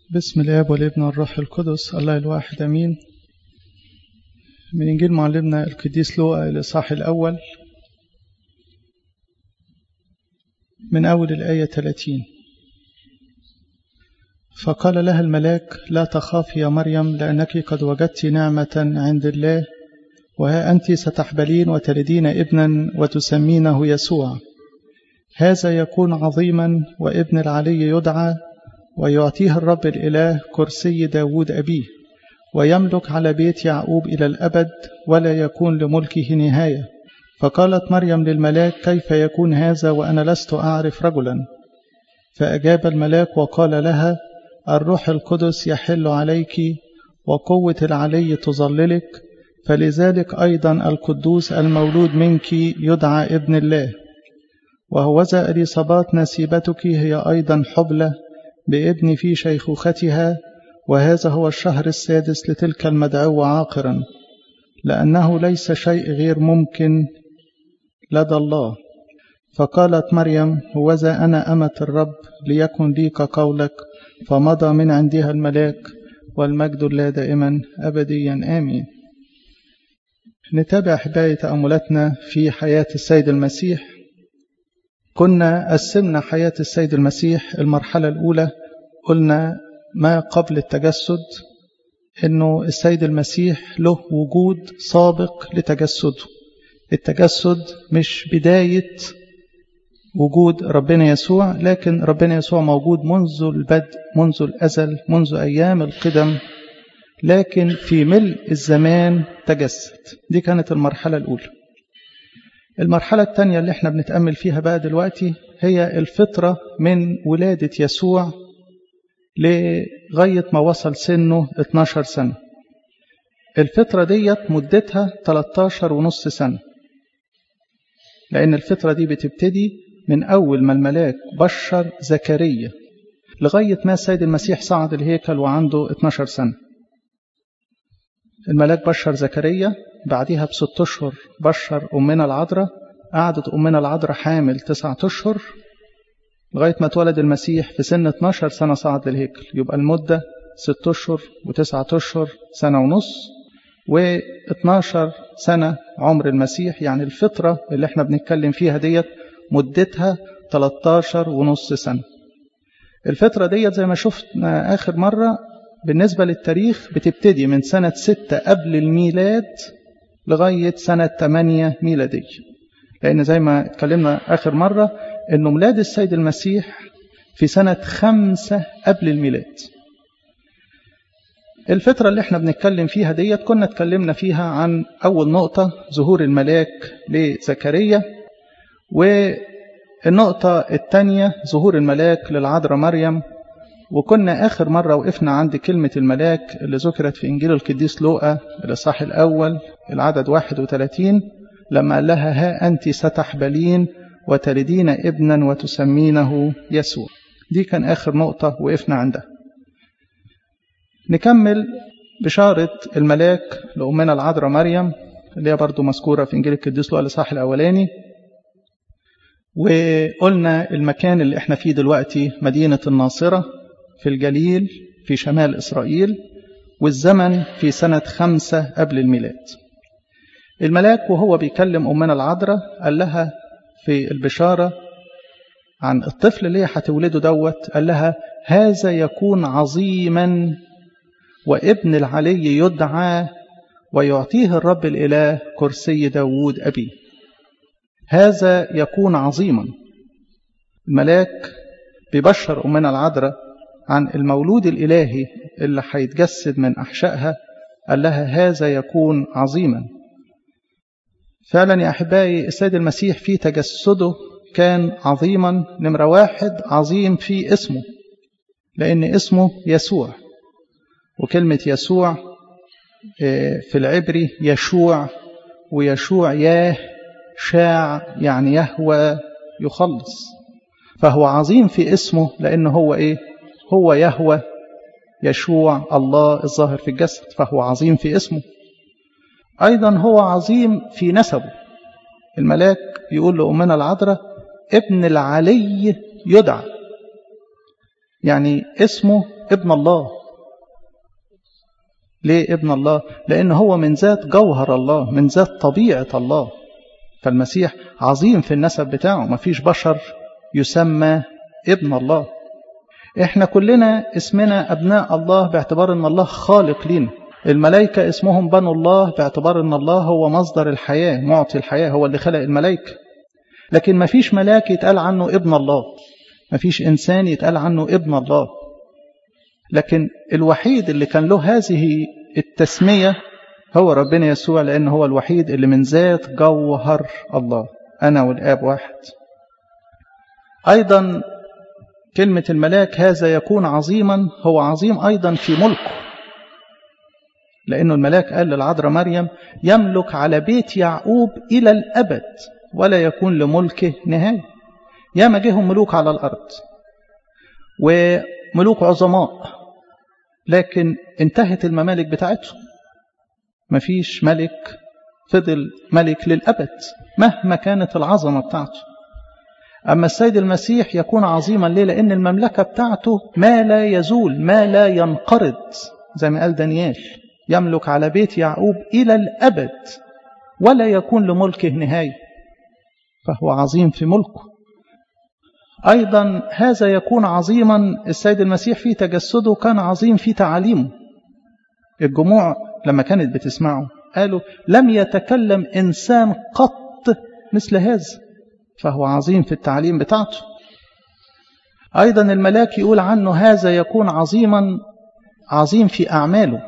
بسم الاب والابن والروح القدس الله الواحد امين من انجيل معلمنا القديس لوقا الاصحاح الاول من اول الايه 30 فقال لها الملاك لا تخافي يا مريم لانك قد وجدت نعمه عند الله وها انت ستحبلين وتلدين ابنا وتسمينه يسوع هذا يكون عظيما وابن العلي يدعى ويعطيه الرب الإله كرسي داود أبيه ويملك على بيت يعقوب إلى الأبد ولا يكون لملكه نهاية فقالت مريم للملاك كيف يكون هذا وأنا لست أعرف رجلا فأجاب الملاك وقال لها الروح القدس يحل عليك وقوة العلي تظللك فلذلك أيضا القدوس المولود منك يدعى ابن الله وهوذا إليصابات نسيبتك هي أيضا حبلة بابن في شيخوختها وهذا هو الشهر السادس لتلك المدعو عاقرا لأنه ليس شيء غير ممكن لدى الله فقالت مريم هوذا أنا أمة الرب ليكن لي كقولك فمضى من عندها الملاك والمجد لا دائما أبديا آمين نتابع حباية تأملاتنا في حياة السيد المسيح كنا قسمنا حياة السيد المسيح المرحلة الأولى قلنا ما قبل التجسد إنه السيد المسيح له وجود سابق لتجسده التجسد مش بداية وجود ربنا يسوع لكن ربنا يسوع موجود منذ البدء منذ الأزل منذ أيام القدم لكن في ملء الزمان تجسد دي كانت المرحلة الأولى المرحلة الثانية اللي احنا بنتأمل فيها بقى دلوقتي هي الفطرة من ولادة يسوع لغاية ما وصل سنه 12 سنة الفترة ديت مدتها 13 ونص سنة لأن الفترة دي بتبتدي من أول ما الملاك بشر زكريا لغاية ما السيد المسيح صعد الهيكل وعنده 12 سنة الملاك بشر زكريا بعدها بست أشهر بشر أمنا العذراء قعدت أمنا العذراء حامل تسعة أشهر لغاية ما اتولد المسيح في سن 12 سنة صعد للهيكل يبقى المدة ست أشهر وتسعة أشهر سنة ونص و12 سنة عمر المسيح يعني الفطرة اللي احنا بنتكلم فيها ديت مدتها 13 ونص سنة الفترة ديت زي ما شفنا آخر مرة بالنسبة للتاريخ بتبتدي من سنة 6 قبل الميلاد لغاية سنة 8 ميلادية لأن زي ما اتكلمنا آخر مرة أنه ميلاد السيد المسيح في سنة خمسة قبل الميلاد الفترة اللي احنا بنتكلم فيها ديت كنا اتكلمنا فيها عن أول نقطة ظهور الملاك لزكريا والنقطة الثانية ظهور الملاك للعذراء مريم وكنا آخر مرة وقفنا عند كلمة الملاك اللي ذكرت في إنجيل القديس لوقا الإصحاح الأول العدد 31 لما قال لها ها أنت ستحبلين وتلدين ابنا وتسمينه يسوع دي كان آخر نقطة وقفنا عندها نكمل بشارة الملاك لأمنا العذراء مريم اللي هي برضو مذكورة في إنجيل القديس لوقا الإصحاح الأولاني وقلنا المكان اللي احنا فيه دلوقتي مدينة الناصرة في الجليل في شمال إسرائيل والزمن في سنة خمسة قبل الميلاد الملاك وهو بيكلم أمنا العذراء قال لها في البشارة عن الطفل اللي هي هتولده دوت قال لها هذا يكون عظيما وابن العلي يدعى ويعطيه الرب الإله كرسي داوود أبيه هذا يكون عظيما الملاك بيبشر أمنا العذراء عن المولود الإلهي اللي هيتجسد من أحشائها قال لها هذا يكون عظيما فعلا يا أحبائي السيد المسيح في تجسده كان عظيما نمرة واحد عظيم في اسمه لأن اسمه يسوع وكلمة يسوع في العبري يشوع ويشوع ياه شاع يعني يهوى يخلص فهو عظيم في اسمه لأنه هو إيه هو يهوى يشوع الله الظاهر في الجسد فهو عظيم في اسمه أيضا هو عظيم في نسبه الملاك يقول لأمنا العذراء ابن العلي يدعى يعني اسمه ابن الله ليه ابن الله لأن هو من ذات جوهر الله من ذات طبيعة الله فالمسيح عظيم في النسب بتاعه ما فيش بشر يسمى ابن الله احنا كلنا اسمنا ابناء الله باعتبار ان الله خالق لينا الملائكة اسمهم بنو الله باعتبار ان الله هو مصدر الحياة معطي الحياة هو اللي خلق الملائكة لكن ما فيش ملاك يتقال عنه ابن الله ما فيش انسان يتقال عنه ابن الله لكن الوحيد اللي كان له هذه التسمية هو ربنا يسوع لأن هو الوحيد اللي من ذات جوهر الله أنا والآب واحد أيضا كلمة الملاك هذا يكون عظيما هو عظيم أيضا في ملكه لأنه الملاك قال للعذراء مريم يملك على بيت يعقوب إلى الأبد ولا يكون لملكه نهاية ياما جيهم ملوك على الأرض وملوك عظماء لكن انتهت الممالك بتاعتهم مفيش ملك فضل ملك للأبد مهما كانت العظمة بتاعته أما السيد المسيح يكون عظيما ليه لأن المملكة بتاعته ما لا يزول ما لا ينقرض زي ما قال دانيال يملك على بيت يعقوب إلى الأبد ولا يكون لملكه نهاية فهو عظيم في ملكه أيضا هذا يكون عظيما السيد المسيح في تجسده كان عظيم في تعاليمه الجموع لما كانت بتسمعه قالوا لم يتكلم إنسان قط مثل هذا فهو عظيم في التعليم بتاعته أيضا الملاك يقول عنه هذا يكون عظيما عظيم في أعماله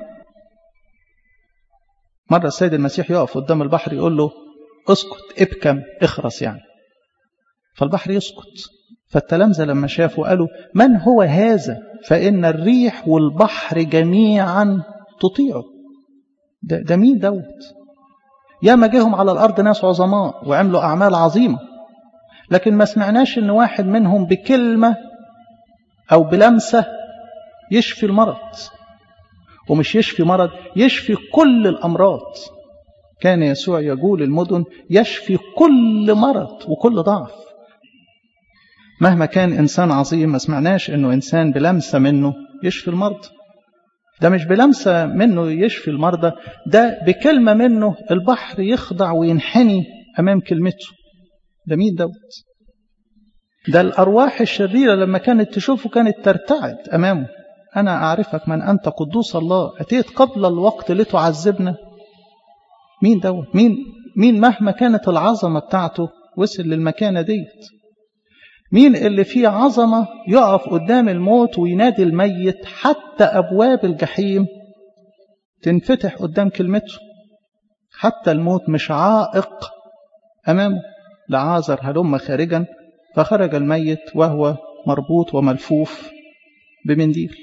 مرة السيد المسيح يقف قدام البحر يقول له اسكت ابكم اخرس يعني فالبحر يسكت فالتلامذة لما شافوا قالوا من هو هذا فإن الريح والبحر جميعا تطيعه ده, ده مين دوت ياما جيهم على الأرض ناس عظماء وعملوا أعمال عظيمة لكن ما سمعناش ان واحد منهم بكلمة أو بلمسة يشفي المرض ومش يشفي مرض يشفي كل الأمراض كان يسوع يقول المدن يشفي كل مرض وكل ضعف مهما كان إنسان عظيم ما سمعناش أنه إنسان بلمسة منه يشفي المرض ده مش بلمسة منه يشفي المرضى ده بكلمة منه البحر يخضع وينحني أمام كلمته ده مين دوت ده الأرواح الشريرة لما كانت تشوفه كانت ترتعد أمامه أنا أعرفك من أنت قدوس الله أتيت قبل الوقت لتعذبنا مين دوت مين مين مهما كانت العظمة بتاعته وصل للمكانة ديت مين اللي فيه عظمة يقف قدام الموت وينادي الميت حتى أبواب الجحيم تنفتح قدام كلمته حتى الموت مش عائق أمامه لعازر هلم خارجا فخرج الميت وهو مربوط وملفوف بمنديل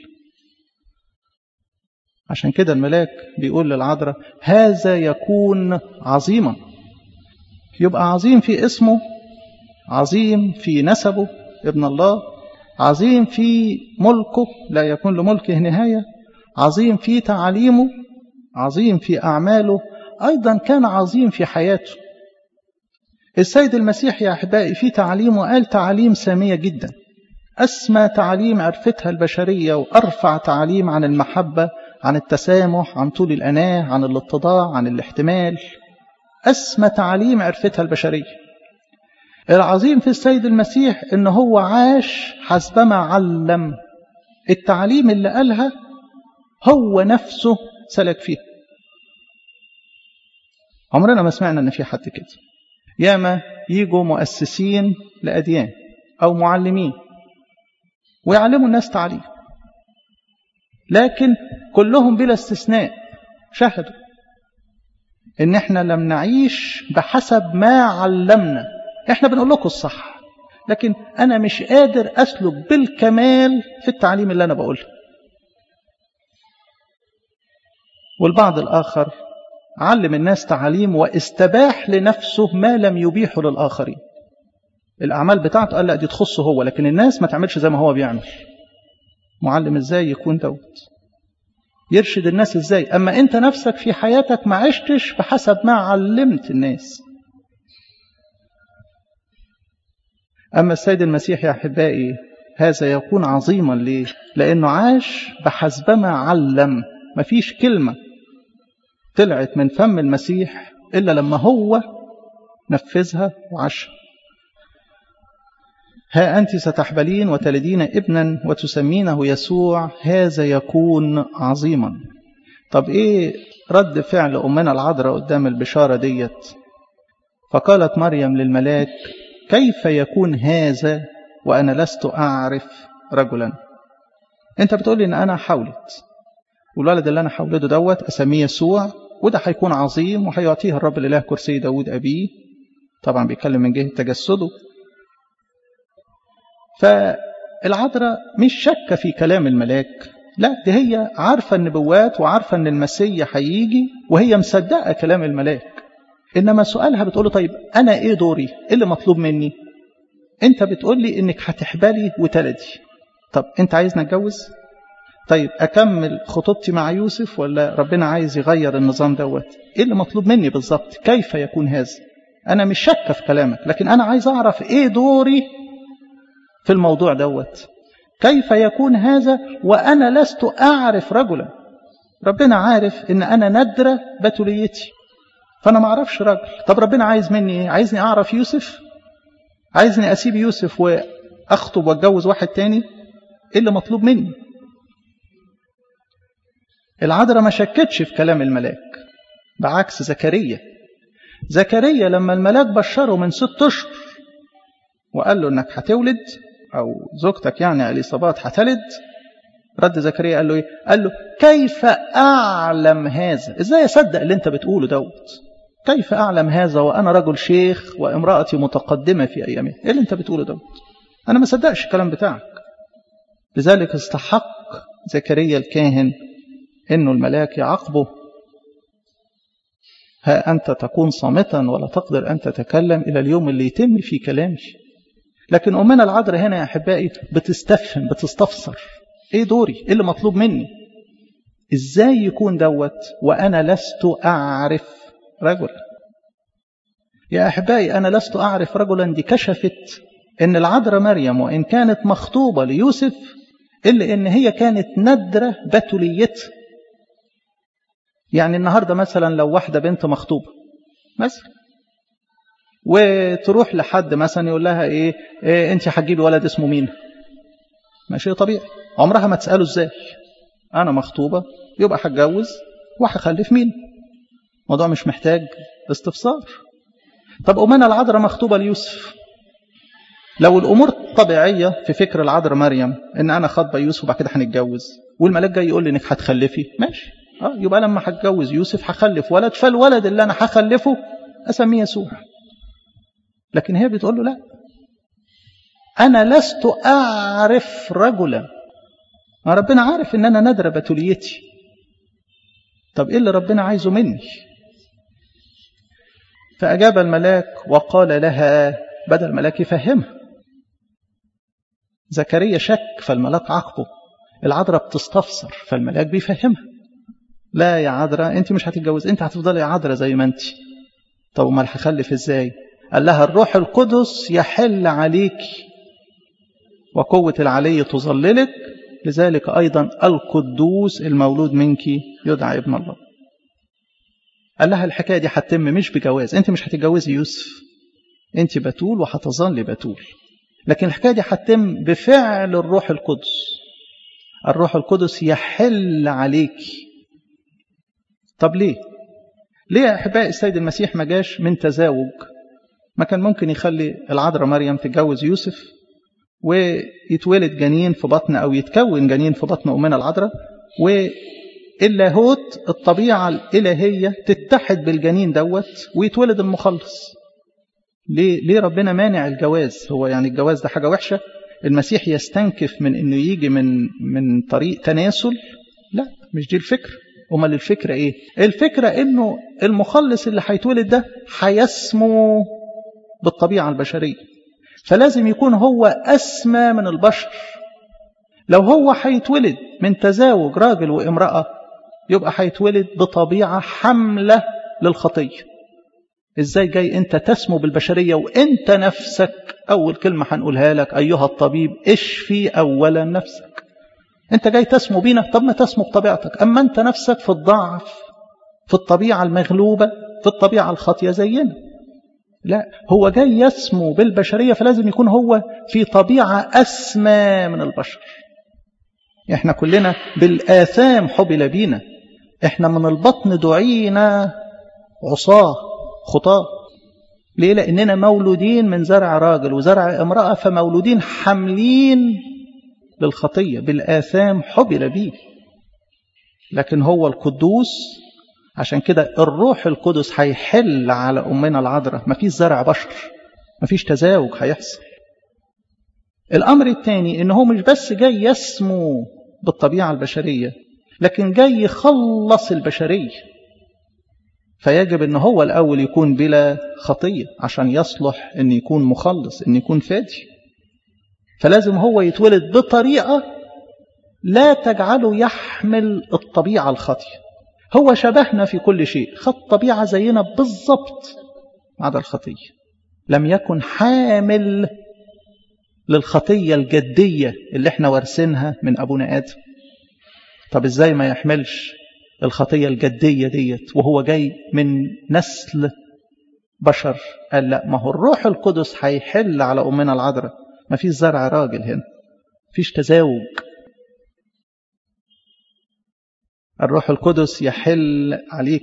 عشان كده الملاك بيقول للعذراء هذا يكون عظيما يبقى عظيم في اسمه عظيم في نسبه ابن الله عظيم في ملكه لا يكون لملكه نهاية عظيم في تعاليمه عظيم في أعماله أيضا كان عظيم في حياته السيد المسيح يا أحبائي في تعليمه قال تعاليم سامية جدا أسمى تعاليم عرفتها البشرية وأرفع تعاليم عن المحبة عن التسامح عن طول الأناة عن الاتضاع عن الاحتمال أسمى تعاليم عرفتها البشرية العظيم في السيد المسيح ان هو عاش حسبما علم التعليم اللي قالها هو نفسه سلك فيه عمرنا ما سمعنا ان في حد كده ياما يجوا مؤسسين لأديان أو معلمين ويعلموا الناس تعليم لكن كلهم بلا استثناء شهدوا ان احنا لم نعيش بحسب ما علمنا احنا بنقول لكم الصح لكن انا مش قادر اسلك بالكمال في التعليم اللي انا بقوله والبعض الاخر علم الناس تعاليم واستباح لنفسه ما لم يبيحه للاخرين الاعمال بتاعته قال لا دي تخصه هو لكن الناس ما تعملش زي ما هو بيعمل معلم ازاي يكون دوت يرشد الناس ازاي اما انت نفسك في حياتك ما عشتش بحسب ما علمت الناس أما السيد المسيح يا أحبائي هذا يكون عظيما ليه لأنه عاش بحسبما علم مفيش كلمة طلعت من فم المسيح إلا لما هو نفذها وعاشها ها أنت ستحبلين وتلدين ابنا وتسمينه يسوع هذا يكون عظيما طب إيه رد فعل أمنا العذراء قدام البشارة ديت فقالت مريم للملاك كيف يكون هذا وأنا لست أعرف رجلا أنت بتقولي إن أنا حولت والولد اللي أنا حولده دوت أسميه يسوع وده هيكون عظيم وهيعطيه الرب الإله كرسي داود أبيه طبعا بيتكلم من جهة تجسده فالعذراء مش شاكة في كلام الملاك لا دي هي عارفة النبوات وعارفة ان المسيح هيجي وهي مصدقة كلام الملاك انما سؤالها بتقوله طيب انا ايه دوري ايه اللي مطلوب مني انت بتقول لي انك هتحبلي وتلدي طب انت عايزني اتجوز طيب اكمل خطوبتي مع يوسف ولا ربنا عايز يغير النظام دوت ايه اللي مطلوب مني بالظبط كيف يكون هذا انا مش شاكه في كلامك لكن انا عايز اعرف ايه دوري في الموضوع دوت كيف يكون هذا وأنا لست أعرف رجلا ربنا عارف إن أنا ندرة بتوليتي فأنا ما أعرفش رجل طب ربنا عايز مني إيه عايزني أعرف يوسف عايزني أسيب يوسف وأخطب وأتجوز واحد تاني إيه اللي مطلوب مني العذراء ما شكتش في كلام الملاك بعكس زكريا زكريا لما الملاك بشره من ست أشهر وقال له إنك هتولد أو زوجتك يعني اليصابات هتلد رد زكريا قال له إيه؟ قال له كيف أعلم هذا إزاي أصدق اللي أنت بتقوله دوت كيف أعلم هذا وأنا رجل شيخ وامرأتي متقدمة في أيامها إيه اللي أنت بتقوله دوت أنا ما صدقش الكلام بتاعك لذلك استحق زكريا الكاهن إنه الملاك يعاقبه ها أنت تكون صامتا ولا تقدر أن تتكلم إلى اليوم اللي يتم فيه كلامي لكن أمنا العذراء هنا يا أحبائي بتستفهم بتستفسر إيه دوري إيه اللي مطلوب مني إزاي يكون دوت وأنا لست أعرف رجلا يا أحبائي أنا لست أعرف رجلا دي كشفت إن العذراء مريم وإن كانت مخطوبة ليوسف إلا إن هي كانت ندرة بتوليتها يعني النهاردة مثلا لو واحدة بنت مخطوبة مثلا وتروح لحد مثلا يقول لها ايه, إيه انت هتجيبي ولد اسمه مين ماشي طبيعي عمرها ما تساله ازاي انا مخطوبه يبقى هتجوز وهخلف مين الموضوع مش محتاج استفسار طب امنا العذراء مخطوبه ليوسف لو الامور طبيعيه في فكر العذراء مريم ان انا خاطبه يوسف وبعد كده هنتجوز والملاك جاي يقول لي انك هتخلفي ماشي اه يبقى لما هتجوز يوسف هخلف ولد فالولد اللي انا هخلفه اسميه يسوع لكن هي بتقول له لا أنا لست أعرف رجلا ربنا عارف إن أنا نادرة بتوليتي طب إيه اللي ربنا عايزه مني فأجاب الملاك وقال لها بدل الملاك يفهمها زكريا شك فالملاك عاقبه العذراء بتستفسر فالملاك بيفهمها لا يا عذراء انت مش هتتجوز انت هتفضلي يا عذراء زي ما انت طب امال هخلف ازاي قال لها الروح القدس يحل عليك وقوة العلي تظللك لذلك أيضا القدوس المولود منك يدعى ابن الله قال لها الحكاية دي هتتم مش بجواز انت مش هتتجوزي يوسف انت بتول وهتظل بتول لكن الحكاية دي هتتم بفعل الروح القدس الروح القدس يحل عليك طب ليه ليه يا أحبائي السيد المسيح ما جاش من تزاوج ما كان ممكن يخلي العذراء مريم تتجوز يوسف ويتولد جنين في بطن أو يتكون جنين في بطن أمنا العذراء واللاهوت الطبيعة الإلهية تتحد بالجنين دوت ويتولد المخلص ليه, ليه ربنا مانع الجواز هو يعني الجواز ده حاجة وحشة المسيح يستنكف من انه يجي من من طريق تناسل لا مش دي الفكرة امال الفكرة ايه الفكرة انه المخلص اللي هيتولد ده هيسمو بالطبيعة البشرية فلازم يكون هو أسمى من البشر لو هو هيتولد من تزاوج راجل وامرأة يبقى هيتولد بطبيعة حملة للخطية ازاي جاي انت تسمو بالبشرية وانت نفسك اول كلمة هنقولها لك ايها الطبيب اشفي اولا نفسك انت جاي تسمو بينا طب ما تسمو بطبيعتك اما انت نفسك في الضعف في الطبيعة المغلوبة في الطبيعة الخاطية زينا لا هو جاي يسمو بالبشرية فلازم يكون هو في طبيعة أسمى من البشر احنا كلنا بالآثام حبل بينا احنا من البطن دعينا عصاه خطاه ليه لأننا مولودين من زرع راجل وزرع امرأة فمولودين حاملين للخطية بالآثام حبل بيه لكن هو القدوس عشان كده الروح القدس هيحل على أمنا العذراء مفيش زرع بشر مفيش تزاوج هيحصل الأمر الثاني إن هو مش بس جاي يسمو بالطبيعة البشرية لكن جاي يخلص البشرية فيجب ان هو الاول يكون بلا خطيه عشان يصلح ان يكون مخلص ان يكون فادي فلازم هو يتولد بطريقه لا تجعله يحمل الطبيعه الخاطيه هو شبهنا في كل شيء خد طبيعه زينا بالظبط ما عدا الخطيه لم يكن حامل للخطيه الجديه اللي احنا وارثينها من ابونا ادم طب ازاي ما يحملش الخطية الجدية ديت وهو جاي من نسل بشر قال لا ما هو الروح القدس هيحل على أمنا العذراء ما فيش زرع راجل هنا فيش تزاوج الروح القدس يحل عليك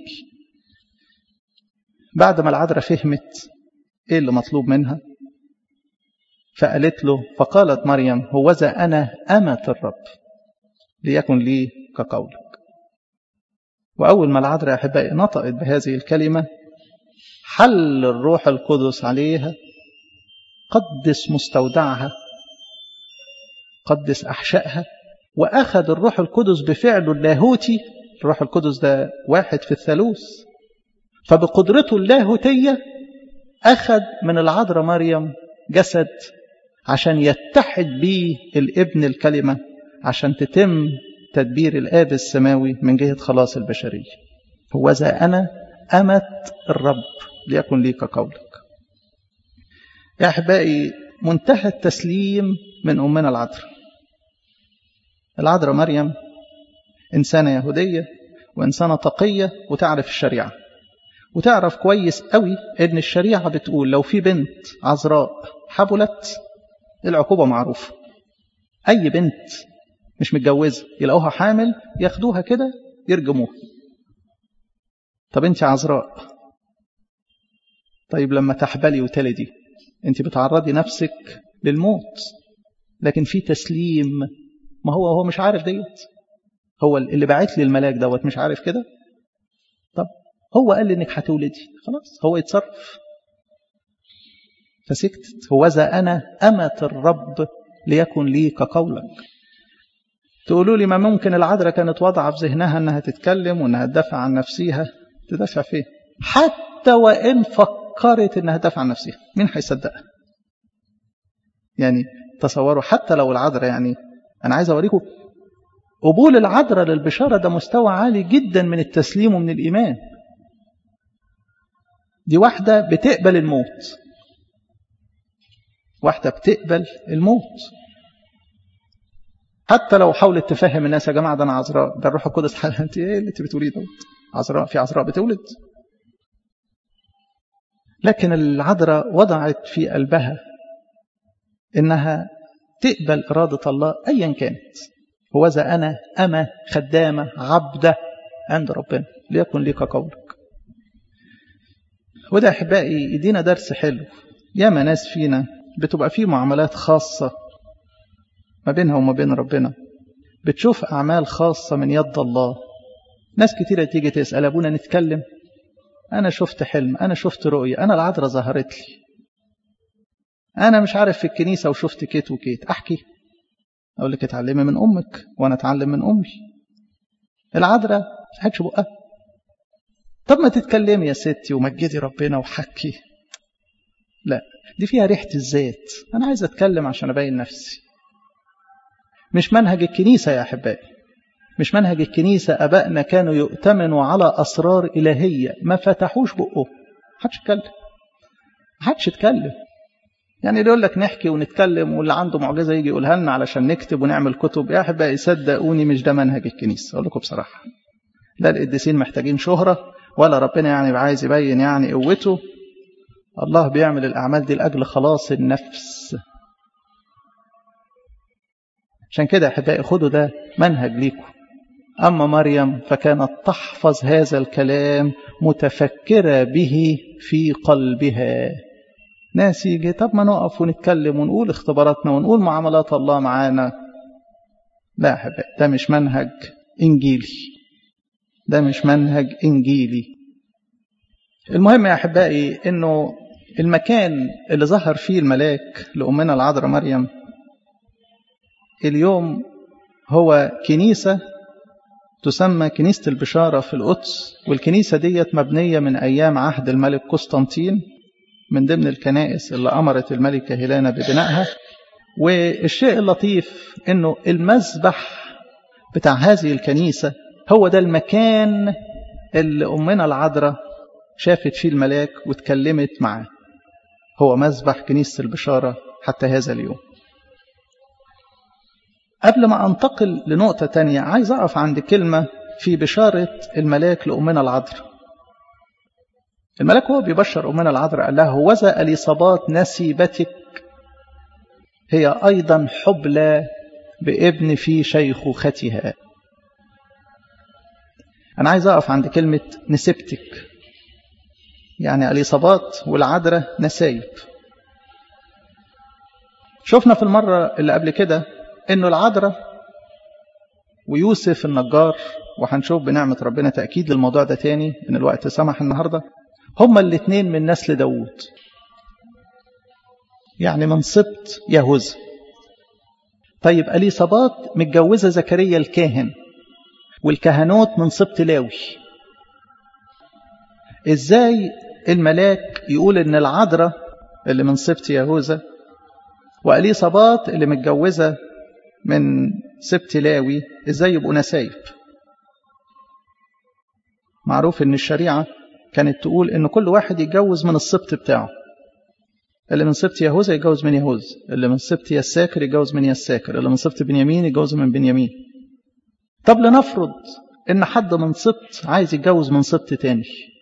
بعد ما العذراء فهمت ايه اللي مطلوب منها فقالت له فقالت مريم هوذا أنا أمة الرب ليكن لي كقولك وأول ما العذراء أحبائي نطقت بهذه الكلمة حل الروح القدس عليها قدس مستودعها قدس أحشائها وأخذ الروح القدس بفعله اللاهوتي الروح القدس ده واحد في الثالوث فبقدرته اللاهوتية أخذ من العذراء مريم جسد عشان يتحد به الابن الكلمة عشان تتم تدبير الآب السماوي من جهة خلاص البشرية هوذا أنا أمت الرب ليكن لي كقولك يا أحبائي منتهى التسليم من أمنا العذراء العذراء مريم إنسانة يهودية وإنسانة تقية وتعرف الشريعة وتعرف كويس قوي إن الشريعة بتقول لو في بنت عذراء حبلت العقوبة معروفة أي بنت مش متجوزة يلاقوها حامل ياخدوها كده يرجموها طب انت عذراء طيب لما تحبلي وتلدي انت بتعرضي نفسك للموت لكن في تسليم ما هو هو مش عارف ديت هو اللي بعت لي الملاك دوت مش عارف كده طب هو قال لي انك هتولدي خلاص هو يتصرف فسكتت هوذا انا امة الرب ليكن لي كقولك تقولوا لي ما ممكن العذراء كانت واضعة في ذهنها أنها تتكلم وأنها تدافع عن نفسها تدافع فين حتى وإن فكرت أنها تدافع عن نفسها مين هيصدقها يعني تصوروا حتى لو العذراء يعني أنا عايز أوريكم قبول العذراء للبشارة ده مستوى عالي جدا من التسليم ومن الإيمان دي واحدة بتقبل الموت واحدة بتقبل الموت حتى لو حاولت تفهم الناس يا جماعه ده انا عذراء ده الروح القدس حال انت ايه اللي انت بتقوليه دوت عذراء في عذراء بتولد لكن العذراء وضعت في قلبها انها تقبل اراده الله ايا كانت هوذا انا اما خدامه عبده عند ربنا ليكن لك قولك وده احبائي يدينا درس حلو ياما ناس فينا بتبقى فيه معاملات خاصه ما بينها وما بين ربنا بتشوف أعمال خاصة من يد الله ناس كتيرة تيجي تسأل أبونا نتكلم أنا شفت حلم أنا شفت رؤية أنا العذراء ظهرت لي أنا مش عارف في الكنيسة وشفت كيت وكيت أحكي أقول لك اتعلمي من أمك وأنا أتعلم من أمي العذراء حكش بقها طب ما تتكلمي يا ستي ومجدي ربنا وحكي لا دي فيها ريحة الذات أنا عايز أتكلم عشان أبين نفسي مش منهج الكنيسة يا أحبائي مش منهج الكنيسة أبائنا كانوا يؤتمنوا على أسرار إلهية ما فتحوش بقه محدش يتكلم محدش يتكلم يعني اللي يقول لك نحكي ونتكلم واللي عنده معجزه يجي يقولها لنا علشان نكتب ونعمل كتب يا احبائي صدقوني مش ده منهج الكنيسه اقول لكم بصراحه لا القديسين محتاجين شهره ولا ربنا يعني عايز يبين يعني قوته الله بيعمل الاعمال دي لاجل خلاص النفس عشان كده يا احبائي خدوا ده منهج ليكم اما مريم فكانت تحفظ هذا الكلام متفكره به في قلبها ناس يجي طب ما نقف ونتكلم ونقول اختباراتنا ونقول معاملات الله معانا لا يا احبائي ده مش منهج انجيلي ده مش منهج انجيلي المهم يا احبائي انه المكان اللي ظهر فيه الملاك لامنا العذراء مريم اليوم هو كنيسه تسمى كنيسه البشاره في القدس والكنيسه ديت مبنيه من ايام عهد الملك قسطنطين من ضمن الكنائس اللي امرت الملكه هيلانا ببنائها والشيء اللطيف انه المذبح بتاع هذه الكنيسه هو ده المكان اللي امنا العذراء شافت فيه الملاك واتكلمت معاه هو مذبح كنيسه البشاره حتى هذا اليوم قبل ما انتقل لنقطه تانية عايز اقف عند كلمه في بشاره الملاك لامنا العذراء الملاك هو بيبشر أمنا العذراء قال لها هوذا اليصابات نسيبتك هي أيضا حبلى بابن في شيخوختها أنا عايز أقف عند كلمة نسبتك يعني اليصابات والعذراء نسايب شفنا في المرة اللي قبل كده إنه العذراء ويوسف النجار وهنشوف بنعمة ربنا تأكيد للموضوع ده تاني إن الوقت سمح النهارده هما الاثنين من نسل داوود يعني من سبط يهوذا طيب اليصابات متجوزة زكريا الكاهن والكهنوت من سبط لاوي ازاي الملاك يقول ان العذراء اللي من سبط يهوذا واليصابات اللي متجوزة من سبط لاوي ازاي يبقوا نسايب معروف ان الشريعه كانت تقول ان كل واحد يتجوز من السبط بتاعه اللي من سبط يهوذا يتجوز من يهوذا اللي من سبط يساكر يتجوز من يساكر اللي من سبط بنيامين يتجوز من بنيامين طب لنفرض ان حد من سبط عايز يتجوز من سبط تاني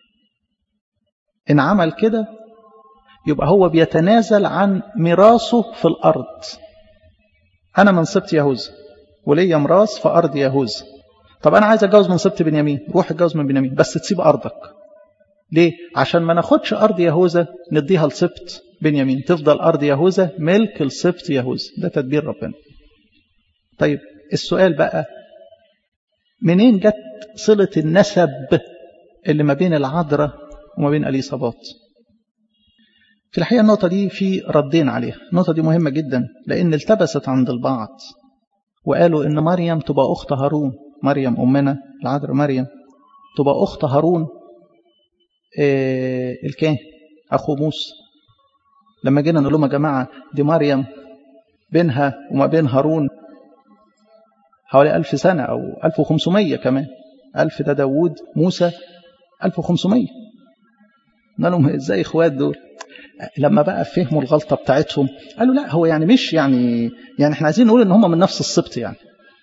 ان عمل كده يبقى هو بيتنازل عن ميراثه في الارض انا من سبط يهوذا وليا ميراث في ارض يهوذا طب انا عايز اتجوز من سبط بنيامين روح اتجوز من بنيامين بس تسيب ارضك ليه؟ عشان ما ناخدش أرض يهوذا نديها لسبط بنيامين تفضل أرض يهوذا ملك لسبط يهوذا ده تدبير ربنا طيب السؤال بقى منين جت صلة النسب اللي ما بين العذراء وما بين اليصابات في الحقيقة النقطة دي في ردين عليها النقطة دي مهمة جدا لأن التبست عند البعض وقالوا إن مريم تبقى أخت هارون مريم أمنا العذراء مريم تبقى أخت هارون إيه الكاهن أخو موسى لما جينا نقول لهم يا جماعة دي مريم بينها وما بين هارون حوالي ألف سنة أو ألف وخمسمية كمان ألف ده داوود موسى ألف وخمسمية قلنا لهم إزاي إخوات دول لما بقى فهموا الغلطة بتاعتهم قالوا لا هو يعني مش يعني يعني احنا عايزين نقول ان هم من نفس السبط يعني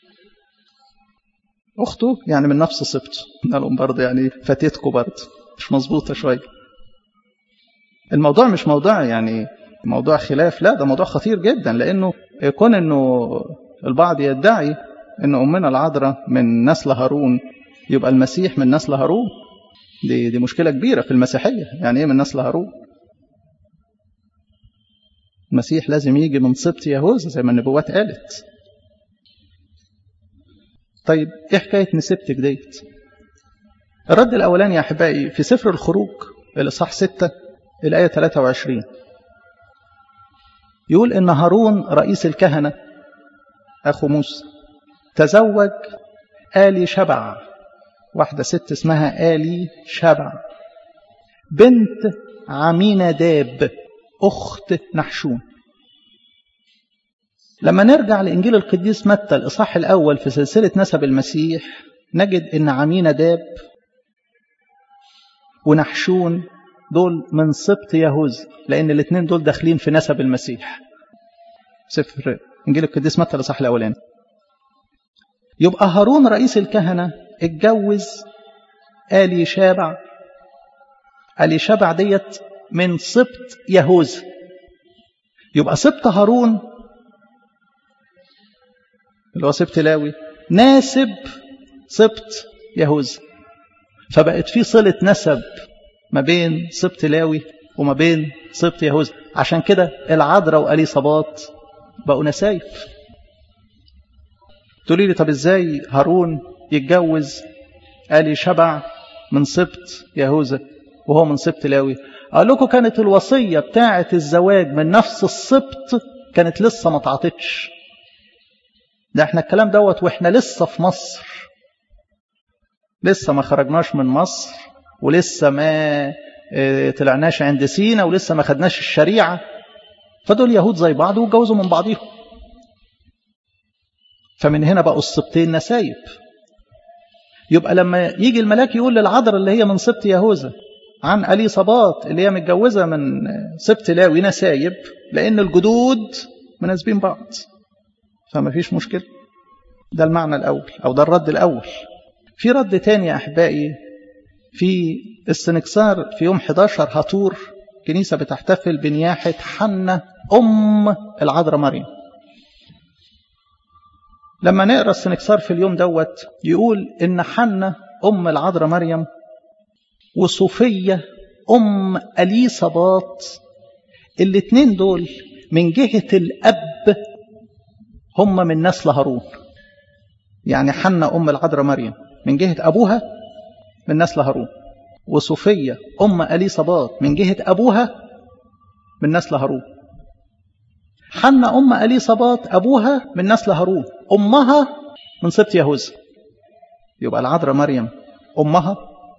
اخته يعني من نفس السبط قلنا لهم برضه يعني فاتتكم برضه مش مظبوطة شوية الموضوع مش موضوع يعني موضوع خلاف لا ده موضوع خطير جدا لأنه يكون أنه البعض يدعي أن أمنا العذراء من نسل هارون يبقى المسيح من نسل هارون دي, دي مشكلة كبيرة في المسيحية يعني إيه من نسل هارون المسيح لازم يجي من سبط يهوذا زي ما النبوات قالت طيب ايه حكايه نسبتك ديت الرد الاولاني يا احبائي في سفر الخروج الاصحاح 6 الايه 23 يقول ان هارون رئيس الكهنه اخو موسى تزوج آلي شبع واحدة ست اسمها آلي شبع بنت عميناداب أخت نحشون لما نرجع لإنجيل القديس متى الإصحاح الأول في سلسلة نسب المسيح نجد إن عميناداب ونحشون دول من سبط يهوذا لأن الاثنين دول داخلين في نسب المسيح سفر إنجيل القديس متى الإصحاح الأولاني يبقى هارون رئيس الكهنة اتجوز آلي شابع آلي شابع ديت من سبط يهوذا يبقى سبط هارون اللي هو سبط لاوي ناسب سبط يهوذا فبقت في صلة نسب ما بين سبط لاوي وما بين سبط يهوذا عشان كده العذراء وأليصابات بقوا نسايب تقولي لي طب ازاي هارون يتجوز آلي شبع من سبط يهوذا وهو من سبط لاوي قال لكم كانت الوصية بتاعة الزواج من نفس السبط كانت لسه ما تعطتش ده احنا الكلام دوت واحنا لسه في مصر لسه ما خرجناش من مصر ولسه ما اه طلعناش عند سينا ولسه ما خدناش الشريعة فدول يهود زي بعض واتجوزوا من بعضيهم فمن هنا بقوا السبطين نسايب يبقى لما يجي الملاك يقول للعذراء اللي هي من سبط يهوذا عن ألي صباط اللي هي متجوزة من سبط لاوي نسايب لأن الجدود مناسبين بعض فما فيش مشكلة ده المعنى الأول أو ده الرد الأول في رد تاني يا أحبائي في السنكسار في يوم 11 هطور كنيسة بتحتفل بنياحة حنة أم العذراء مريم لما نقرا السنكسار في اليوم دوت يقول إن حنة أم العذراء مريم وصوفية أم أليصابات الاتنين دول من جهة الأب هم من نسل هارون يعني حنة أم العذراء مريم من جهة أبوها من نسل هارون وصوفية أم أليصابات من جهة أبوها من نسل هارون حنة أم أليصابات أبوها من نسل هارون أمها من سبط يهوذا يبقى العذراء مريم أمها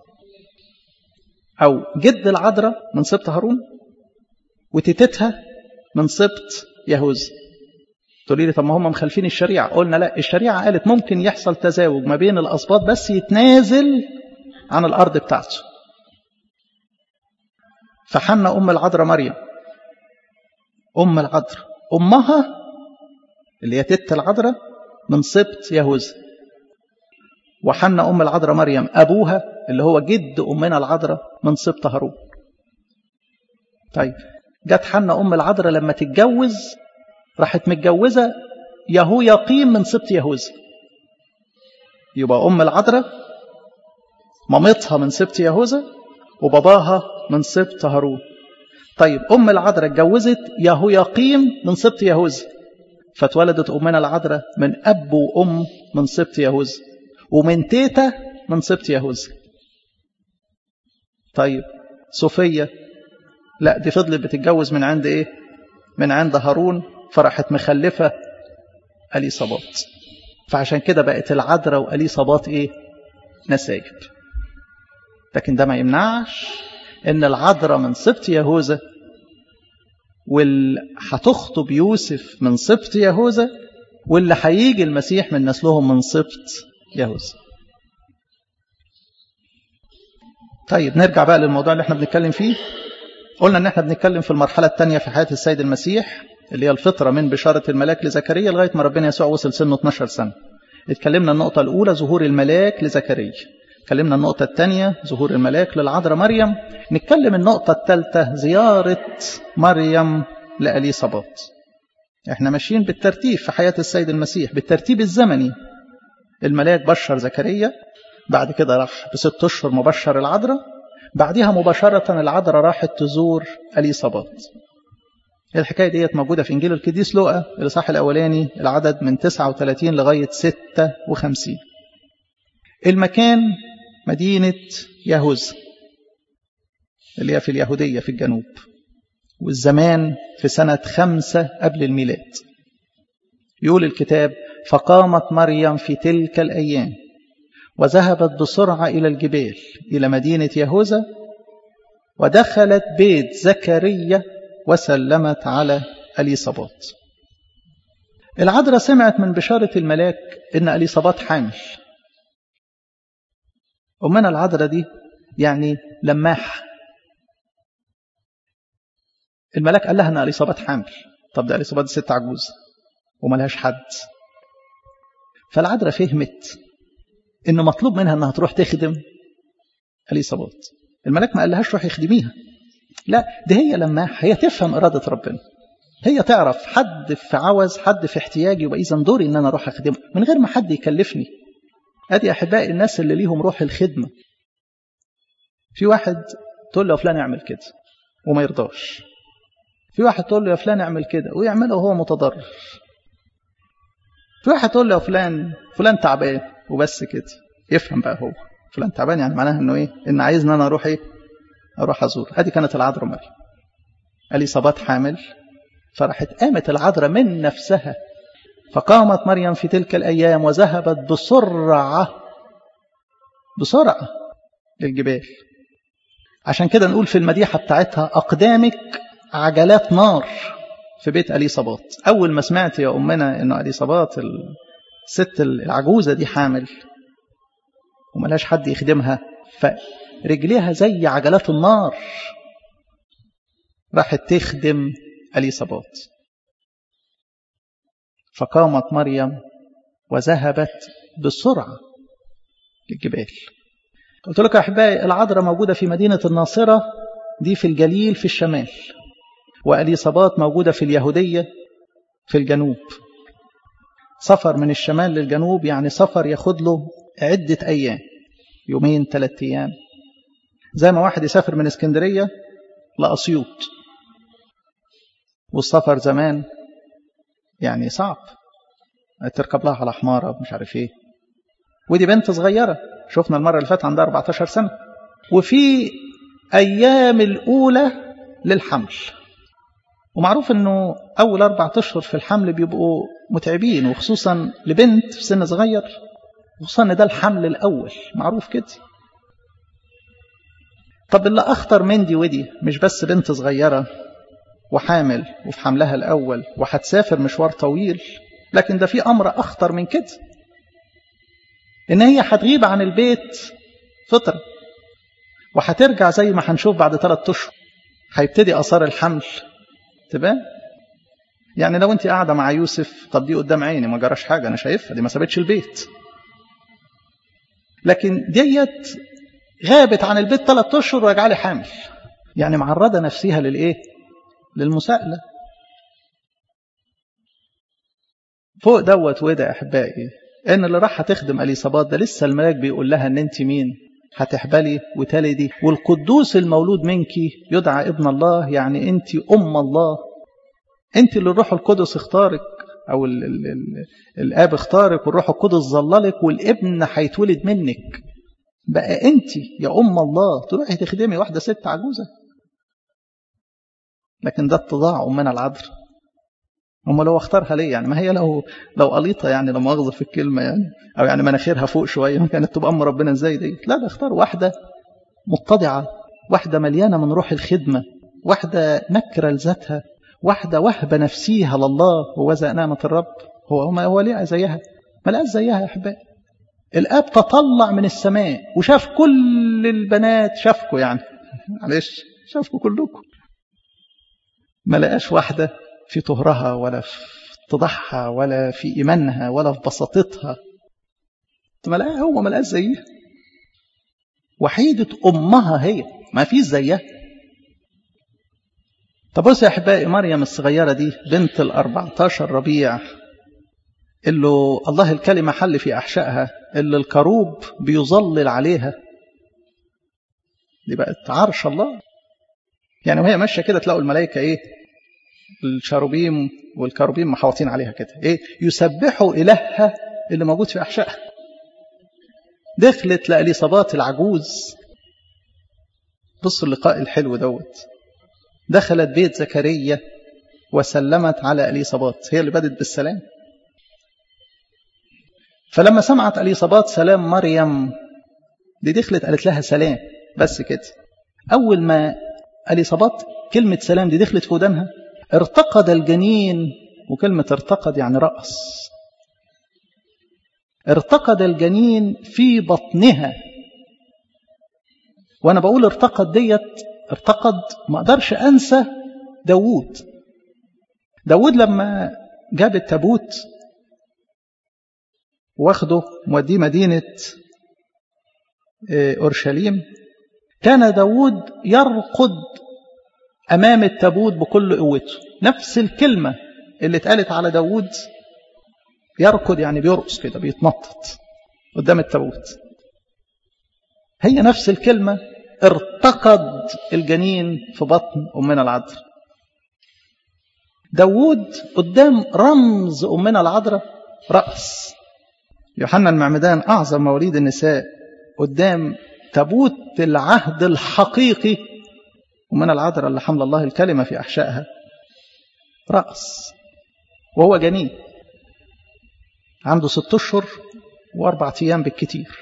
أو جد العذراء من سبط هارون وتيتتها من سبط يهوذا تقولي لي طب ما هم مخالفين الشريعة قلنا لا الشريعة قالت ممكن يحصل تزاوج ما بين الأسباط بس يتنازل عن الأرض بتاعته فحنا أم العذراء مريم أم العذراء أمها اللي هي تت العذراء من سبط يهوذا وحنا أم العذراء مريم أبوها اللي هو جد أمنا العذراء من سبط هارون طيب جت حنا أم العذراء لما تتجوز راحت متجوزة يهو يقيم من سبط يهوذا يبقى أم العذراء مامتها من سبط يهوذا وباباها من سبط هارون طيب أم العذراء اتجوزت يهو يقيم من سبط يهوذا فاتولدت أمنا العذراء من أب وأم من سبط يهوذا ومن تيتا من سبط يهوذا طيب صوفية لا دي فضلت بتتجوز من عند ايه من عند هارون فراحت مخلفة أليصابات فعشان كده بقت العذراء وأليصابات ايه نسايب لكن ده ما يمنعش ان العذراء من سبط يهوذا واللي هتخطب يوسف من سبط يهوذا واللي هيجي المسيح من نسلهم من سبط يهوذا طيب نرجع بقى للموضوع اللي احنا بنتكلم فيه قلنا ان احنا بنتكلم في المرحلة الثانية في حياة السيد المسيح اللي هي الفطرة من بشارة الملاك لزكريا لغاية ما ربنا يسوع وصل سنه 12 سنة اتكلمنا النقطة الأولى ظهور الملاك لزكريا اتكلمنا النقطة الثانية ظهور الملاك للعذراء مريم نتكلم النقطة الثالثة زيارة مريم لأليصابات احنا ماشيين بالترتيب في حياة السيد المسيح بالترتيب الزمني الملاك بشر زكريا بعد كده راح بست أشهر مبشر العذراء بعدها مباشرة العذراء راحت تزور أليصابات الحكاية ديت موجودة في إنجيل القديس لوقا الإصحاح الأولاني العدد من 39 لغاية 56 المكان مدينة يهوذا اللي هي في اليهودية في الجنوب والزمان في سنة خمسة قبل الميلاد يقول الكتاب فقامت مريم في تلك الأيام وذهبت بسرعة إلى الجبال إلى مدينة يهوذا ودخلت بيت زكريا وسلمت على أليصابات العذراء سمعت من بشارة الملاك إن أليصابات حامل أمنا العذراء دي يعني لماح الملاك قال لها ان اليصابات حامل طب ده اليصابات ست عجوز وملهاش حد فالعذراء فهمت ان مطلوب منها انها تروح تخدم اليصابات الملاك ما قالهاش روحي اخدميها لا ده هي لما هي تفهم اراده ربنا هي تعرف حد في عوز حد في احتياج يبقى اذا دوري ان انا اروح اخدمه من غير ما حد يكلفني ادي احبائي الناس اللي ليهم روح الخدمه في واحد تقول له فلان اعمل كده وما يرضاش في واحد تقول له يا فلان اعمل كده ويعمله وهو متضرر في واحد تقول له يا فلان فلان تعبان وبس كده يفهم بقى هو فلان تعبان يعني معناها انه ايه ان عايزني انا اروح ايه اروح ازور ادي كانت العذراء مريم اليصابات حامل فراحت قامت العذراء من نفسها فقامت مريم في تلك الايام وذهبت بسرعه بسرعه للجبال عشان كده نقول في المديحه بتاعتها اقدامك عجلات نار في بيت اليصابات اول ما سمعت يا امنا انه اليصابات الست العجوزه دي حامل وملهاش حد يخدمها فرجليها زي عجلات النار راحت تخدم اليصابات فقامت مريم وذهبت بسرعه للجبال قلت لك يا احبائي العذراء موجوده في مدينه الناصره دي في الجليل في الشمال واليصابات موجوده في اليهوديه في الجنوب سفر من الشمال للجنوب يعني سفر ياخد له عده ايام يومين ثلاثة ايام زي ما واحد يسافر من اسكندريه لاسيوط والسفر زمان يعني صعب تركب لها على حماره مش عارف ايه ودي بنت صغيره شفنا المره اللي فاتت عندها 14 سنه وفي ايام الاولى للحمل ومعروف انه اول اربع اشهر في الحمل بيبقوا متعبين وخصوصا لبنت في سن صغير وخصوصا ان ده الحمل الاول معروف كده طب اللي اخطر من دي ودي مش بس بنت صغيره وحامل وفي حملها الاول وهتسافر مشوار طويل لكن ده في امر اخطر من كده ان هي هتغيب عن البيت فتره وهترجع زي ما هنشوف بعد ثلاث اشهر هيبتدي اثار الحمل تبان يعني لو انت قاعده مع يوسف طب دي قدام عيني ما جراش حاجه انا شايفها دي ما سابتش البيت لكن ديت غابت عن البيت ثلاث اشهر وراجعه لي حامل يعني معرضه نفسها للايه للمساءله فوق دوت وده يا احبائي ان اللي راح هتخدم اليصابات ده لسه الملاك بيقول لها ان انت مين هتحبلي وتلدي والقدوس المولود منك يدعى ابن الله يعني انت ام الله انت اللي الروح القدس اختارك او ال ال ال الاب اختارك والروح القدس ظللك والابن هيتولد منك بقى انت يا ام الله تروحي تخدمي واحده ست عجوزه لكن ده اتضاع امنا العذراء هم لو اختارها ليه يعني ما هي لو لو قليطه يعني لو مؤاخذه في الكلمه يعني او يعني مناخيرها فوق شويه كانت تبقى ام ربنا ازاي دي لا ده اختار واحده متضعه واحده مليانه من روح الخدمه واحده نكره لذاتها واحده وهبه نفسيها لله ووزع نعمه الرب هو ما هو ليه زيها ما لقاش زيها يا احبائي الاب تطلع من السماء وشاف كل البنات شافكوا يعني معلش شافكوا كلكم ما لقاش واحده في طهرها ولا في اتضاعها ولا في إيمانها ولا في بساطتها ما لا هو ما لقاش زيها وحيدة أمها هي ما فيش زيها طب بص يا أحبائي مريم الصغيرة دي بنت الأربعتاشر ربيع اللي الله الكلمة حل في أحشائها اللي الكروب بيظلل عليها دي بقت عرش الله يعني وهي ماشية كده تلاقوا الملائكة إيه الشاروبيم والكروبيم محاوطين عليها كده ايه يسبحوا الهها اللي موجود في احشائها دخلت لاليصابات العجوز بصوا اللقاء الحلو دوت دخلت بيت زكريا وسلمت على اليصابات هي اللي بدت بالسلام فلما سمعت اليصابات سلام مريم دي دخلت قالت لها سلام بس كده اول ما اليصابات كلمه سلام دي دخلت في ودانها ارتقد الجنين وكلمة ارتقد يعني رأس ارتقد الجنين في بطنها وانا بقول ارتقد ديت ارتقد ما اقدرش انسى داوود داوود لما جاب التابوت واخده موديه مدينة أورشليم كان داود يرقد أمام التابوت بكل قوته نفس الكلمة اللي اتقالت على داود يركض يعني بيرقص كده بيتنطط قدام التابوت هي نفس الكلمة ارتقد الجنين في بطن أمنا العذراء داود قدام رمز أمنا العذراء رأس يوحنا المعمدان أعظم مواليد النساء قدام تابوت العهد الحقيقي ومن العذراء اللي حمل الله الكلمة في أحشائها رأس وهو جنين عنده ست أشهر وأربعة أيام بالكتير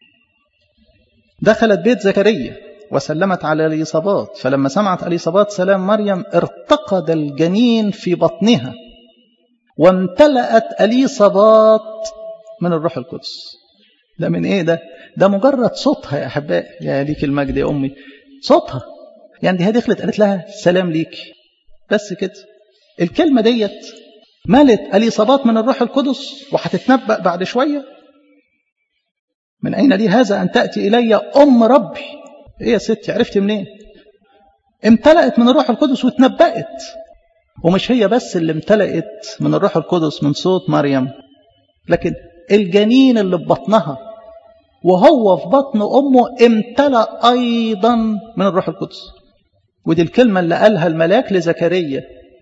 دخلت بيت زكريا وسلمت على اليصابات فلما سمعت اليصابات سلام مريم ارتقد الجنين في بطنها وامتلأت اليصابات من الروح القدس ده من ايه ده ده مجرد صوتها يا احبائي يا ليك المجد يا امي صوتها يعني دي هي دخلت قالت لها سلام ليك بس كده الكلمه ديت ملت اليصابات من الروح القدس وهتتنبأ بعد شويه من اين لي هذا ان تاتي الي ام ربي ايه يا ستي عرفتي منين امتلأت من الروح القدس واتنبأت ومش هي بس اللي امتلأت من الروح القدس من صوت مريم لكن الجنين اللي في بطنها وهو في بطن أمه امتلأ أيضا من الروح القدس ودي الكلمة اللي قالها الملاك لزكريا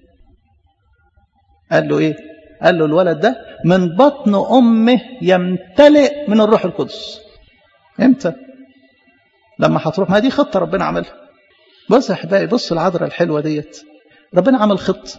قال له إيه قال له الولد ده من بطن أمه يمتلئ من الروح القدس امتى لما هتروح ما دي خطة ربنا عملها بص يا احبائي بص العذراء الحلوة ديت ربنا عمل خطة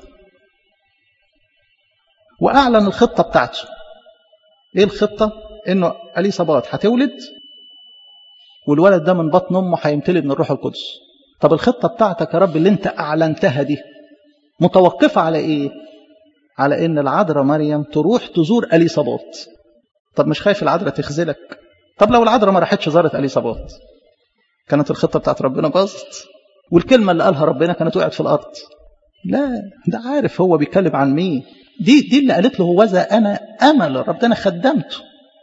وأعلن الخطة بتاعته ايه الخطة انه اليصابات هتولد والولد ده من بطن امه هيمتلي من الروح القدس طب الخطة بتاعتك يا رب اللي انت اعلنتها دي متوقفة على ايه على ان العذراء مريم تروح تزور اليصابات طب مش خايف العذراء تخذلك طب لو العذراء ما راحتش زارت اليصابات كانت الخطة بتاعت ربنا باظت والكلمة اللي قالها ربنا كانت وقعت في الارض لا ده عارف هو بيتكلم عن مين دي دي اللي قالت له هوذا انا امل ربنا خدمته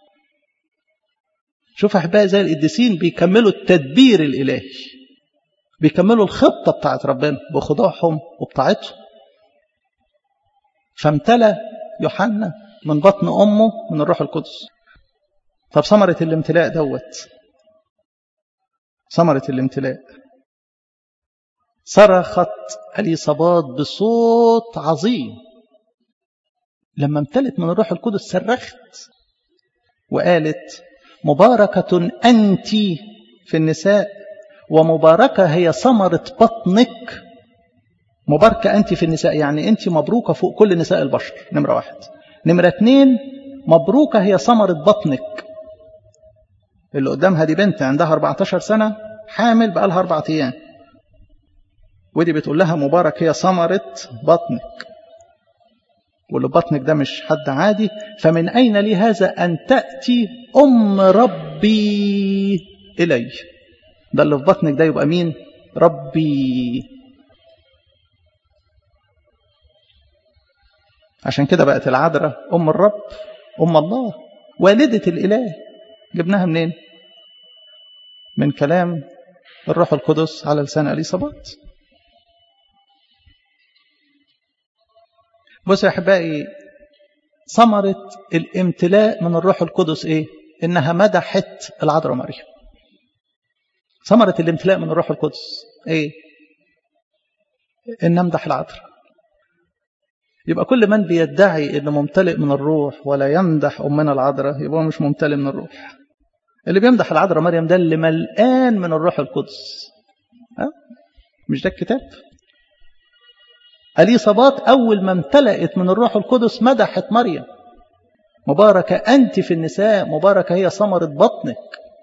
شوف احبائي زي القديسين بيكملوا التدبير الالهي بيكملوا الخطه بتاعت ربنا بخضوعهم وبطاعتهم فامتلى يوحنا من بطن امه من الروح القدس طب ثمره الامتلاء دوت ثمره الامتلاء صرخت اليصابات بصوت عظيم لما امتلت من الروح القدس صرخت وقالت مباركة أنت في النساء ومباركة هي ثمرة بطنك مباركة أنت في النساء يعني أنت مبروكة فوق كل نساء البشر نمرة واحد نمرة اتنين مبروكة هي ثمرة بطنك اللي قدامها دي بنت عندها 14 سنة حامل بقالها أربعة أيام ودي بتقول لها مبارك هي ثمرة بطنك واللي بطنك ده مش حد عادي فمن أين لي هذا أن تأتي أم ربي إلي ده اللي في بطنك ده يبقى مين ربي عشان كده بقت العذراء أم الرب أم الله والدة الإله جبناها منين من كلام الروح القدس على لسان اليصابات بصوا يا احبائي ثمرة الامتلاء من الروح القدس ايه انها مدحت العذراء مريم ثمرة الامتلاء من الروح القدس ايه ان امدح العذراء يبقى كل من بيدعي انه ممتلئ من الروح ولا يمدح امنا العذراء يبقى مش ممتلئ من الروح اللي بيمدح العذراء مريم ده اللي ملقان من الروح القدس أه؟ مش ده الكتاب اليصابات أول ما امتلأت من الروح القدس مدحت مريم مباركة أنت في النساء مباركة هي ثمرة بطنك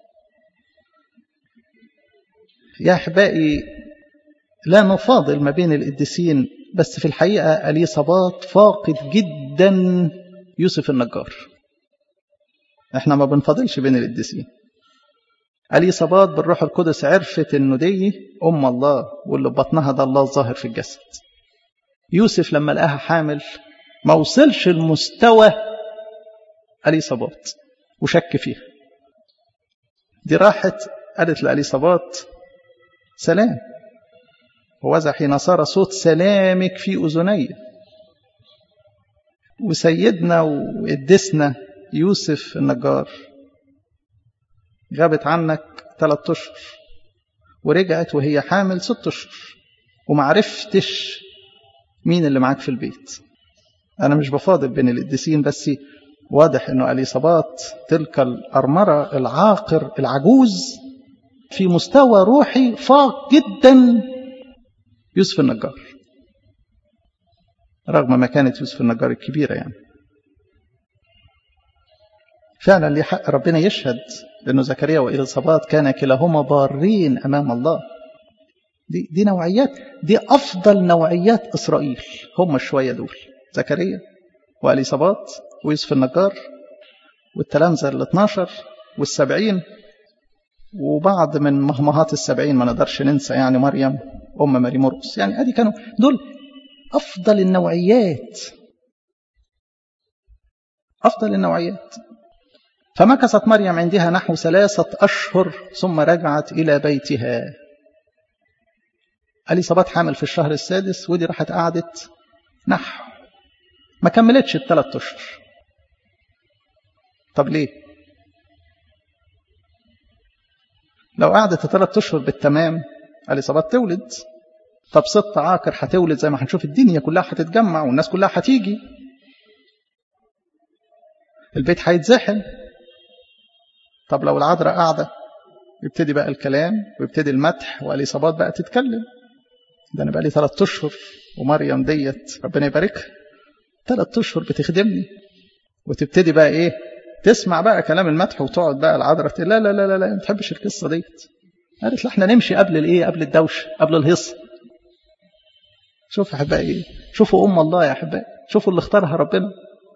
يا أحبائي لا نفاضل ما بين القديسين بس في الحقيقة اليصابات فاقد جدا يوسف النجار احنا ما بنفاضلش بين القديسين اليصابات بالروح القدس عرفت انه دي ام الله واللي بطنها ده الله الظاهر في الجسد يوسف لما لقاها حامل ما وصلش المستوى اليصابات وشك فيها دي راحت قالت لاليصابات سلام ووزع حين صار صوت سلامك في اذني وسيدنا وقدسنا يوسف النجار غابت عنك ثلاثة اشهر ورجعت وهي حامل ست اشهر ومعرفتش مين اللي معاك في البيت انا مش بفاضل بين القديسين بس واضح انه اليصابات تلك الارمره العاقر العجوز في مستوى روحي فاق جدا يوسف النجار رغم مكانة يوسف النجار الكبيرة يعني فعلا ليه حق ربنا يشهد لأنه زكريا وإليصابات كان كلاهما بارين أمام الله دي, دي نوعيات دي أفضل نوعيات إسرائيل هم الشوية دول زكريا وإليصابات ويوسف النجار والتلامذة ال 12 والسبعين وبعض من مهمهات السبعين ما نقدرش ننسى يعني مريم أم ماري مرقس يعني أدي كانوا دول أفضل النوعيات أفضل النوعيات فمكثت مريم عندها نحو ثلاثة أشهر ثم رجعت إلى بيتها أليصابات حامل في الشهر السادس ودي راحت قعدت نحو ما كملتش الثلاث أشهر طب ليه؟ لو قعدت ثلاث أشهر بالتمام أليصابات تولد طب ست عاقر هتولد زي ما هنشوف الدنيا كلها هتتجمع والناس كلها هتيجي البيت هيتزحم طب لو العذراء قاعدة يبتدي بقى الكلام ويبتدي المدح والإصابات بقى تتكلم ده أنا بقى لي ثلاث أشهر ومريم ديت ربنا يباركها ثلاث أشهر بتخدمني وتبتدي بقى إيه تسمع بقى كلام المدح وتقعد بقى العذراء تقول لا لا لا لا لا ما تحبش القصة ديت قالت لا احنا نمشي قبل الايه قبل الدوشه قبل الهصه شوف احبائي شوفوا ام الله يا احبائي شوفوا اللي اختارها ربنا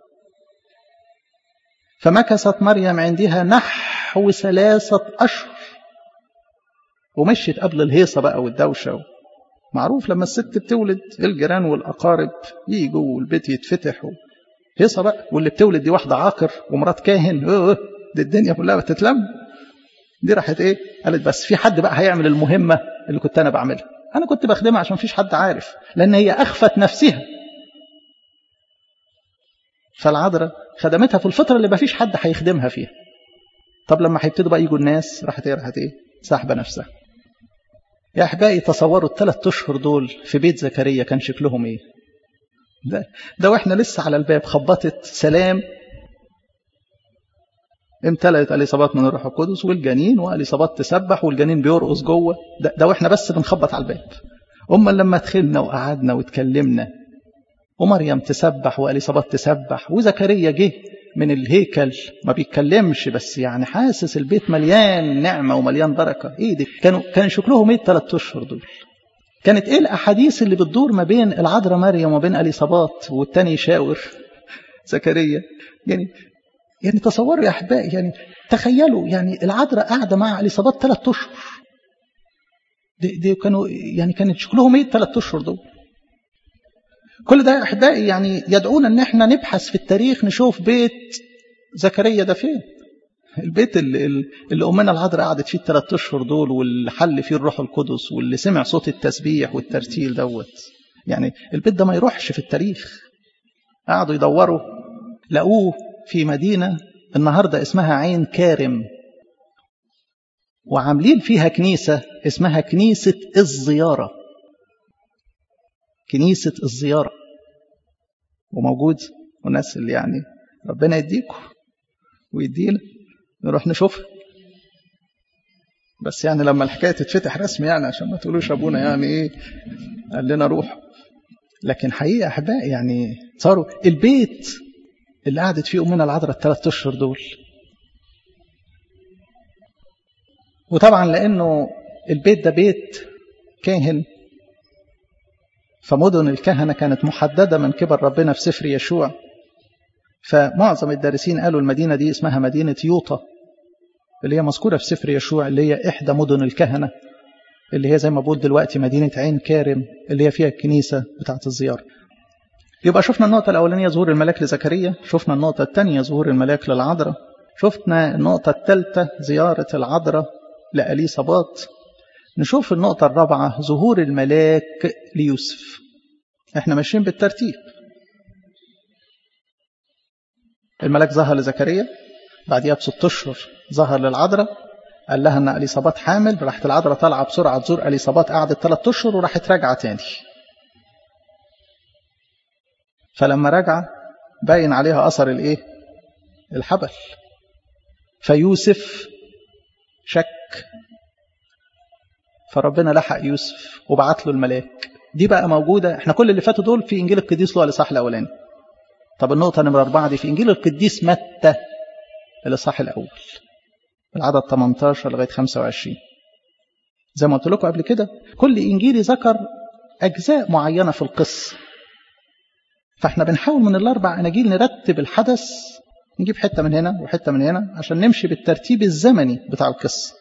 فمكثت مريم عندها نحو ثلاثة أشهر ومشيت قبل الهيصة بقى والدوشة معروف لما الست بتولد الجيران والأقارب يجوا والبيت يتفتح هيصة بقى واللي بتولد دي واحدة عاقر ومرات كاهن اه دي الدنيا كلها بتتلم دي راحت ايه قالت بس في حد بقى هيعمل المهمة اللي كنت أنا بعملها أنا كنت بخدمها عشان مفيش حد عارف لأن هي أخفت نفسها فالعذراء خدمتها في الفترة اللي مفيش حد هيخدمها فيها طب لما هيبتدوا بقى يجوا الناس راحت ايه راحت ايه ساحبة نفسها يا أحبائي تصوروا الثلاث أشهر دول في بيت زكريا كان شكلهم ايه ده, ده واحنا لسه على الباب خبطت سلام امتلأت اليصابات من الروح القدس والجنين واليصابات تسبح والجنين بيرقص جوه ده, ده واحنا بس بنخبط على الباب أما لما دخلنا وقعدنا واتكلمنا ومريم تسبح واليصابات تسبح وزكريا جه من الهيكل ما بيتكلمش بس يعني حاسس البيت مليان نعمة ومليان بركة ايه دي كانوا كان شكلهم ايه الثلاث اشهر دول كانت ايه الاحاديث اللي بتدور ما بين العذراء مريم وبين اليصابات والتاني يشاور زكريا يعني يعني تصوروا يا احبائي يعني تخيلوا يعني العذراء قاعده مع اليصابات ثلاث اشهر دي, دي كانوا يعني كانت شكلهم ايه الثلاث اشهر دول كل ده يا احبائي يعني يدعونا ان احنا نبحث في التاريخ نشوف بيت زكريا ده فين البيت اللي, اللي امنا العذراء قعدت فيه الثلاث اشهر دول واللي حل فيه الروح القدس واللي سمع صوت التسبيح والترتيل دوت يعني البيت ده ما يروحش في التاريخ قعدوا يدوروا لقوه في مدينة النهاردة اسمها عين كارم وعاملين فيها كنيسة اسمها كنيسة الزيارة كنيسة الزيارة وموجود وناس اللي يعني ربنا يديكم ويدينا نروح نشوفها بس يعني لما الحكاية تتفتح رسمي يعني عشان ما تقولوش أبونا يعني إيه قال لنا روح لكن حقيقة أحبائي يعني صاروا البيت اللي قعدت فيه أمنا العذراء الثلاث أشهر دول وطبعا لأنه البيت ده بيت كاهن فمدن الكهنة كانت محددة من قبل ربنا في سفر يشوع فمعظم الدارسين قالوا المدينة دي اسمها مدينة يوطا اللي هي مذكورة في سفر يشوع اللي هي إحدى مدن الكهنة اللي هي زي ما بقول دلوقتي مدينة عين كارم اللي هي فيها الكنيسة بتاعة الزيارة يبقى شفنا النقطة الأولانية ظهور الملاك لزكريا شفنا النقطة الثانية ظهور الملاك للعذراء شفنا النقطة الثالثة زيارة العذراء لأليصابات نشوف النقطة الرابعة ظهور الملاك ليوسف احنا ماشيين بالترتيب الملاك ظهر لزكريا بعديها بست اشهر ظهر للعذراء قال لها ان اليصابات حامل راحت العذراء طالعه بسرعه تزور اليصابات قعدت ثلاث اشهر وراحت راجعه تاني فلما رجع باين عليها اثر الايه الحبل فيوسف شك فربنا لحق يوسف وبعت له الملاك دي بقى موجوده احنا كل اللي فاتوا دول في انجيل القديس لوقا الاصحاح الاولاني طب النقطه نمره اربعه دي في انجيل القديس متى الاصحاح الاول العدد 18 لغايه 25 زي ما قلت لكم قبل كده كل انجيلي ذكر اجزاء معينه في القصه فاحنا بنحاول من الاربع اناجيل نرتب الحدث نجيب حته من هنا وحته من هنا عشان نمشي بالترتيب الزمني بتاع القصه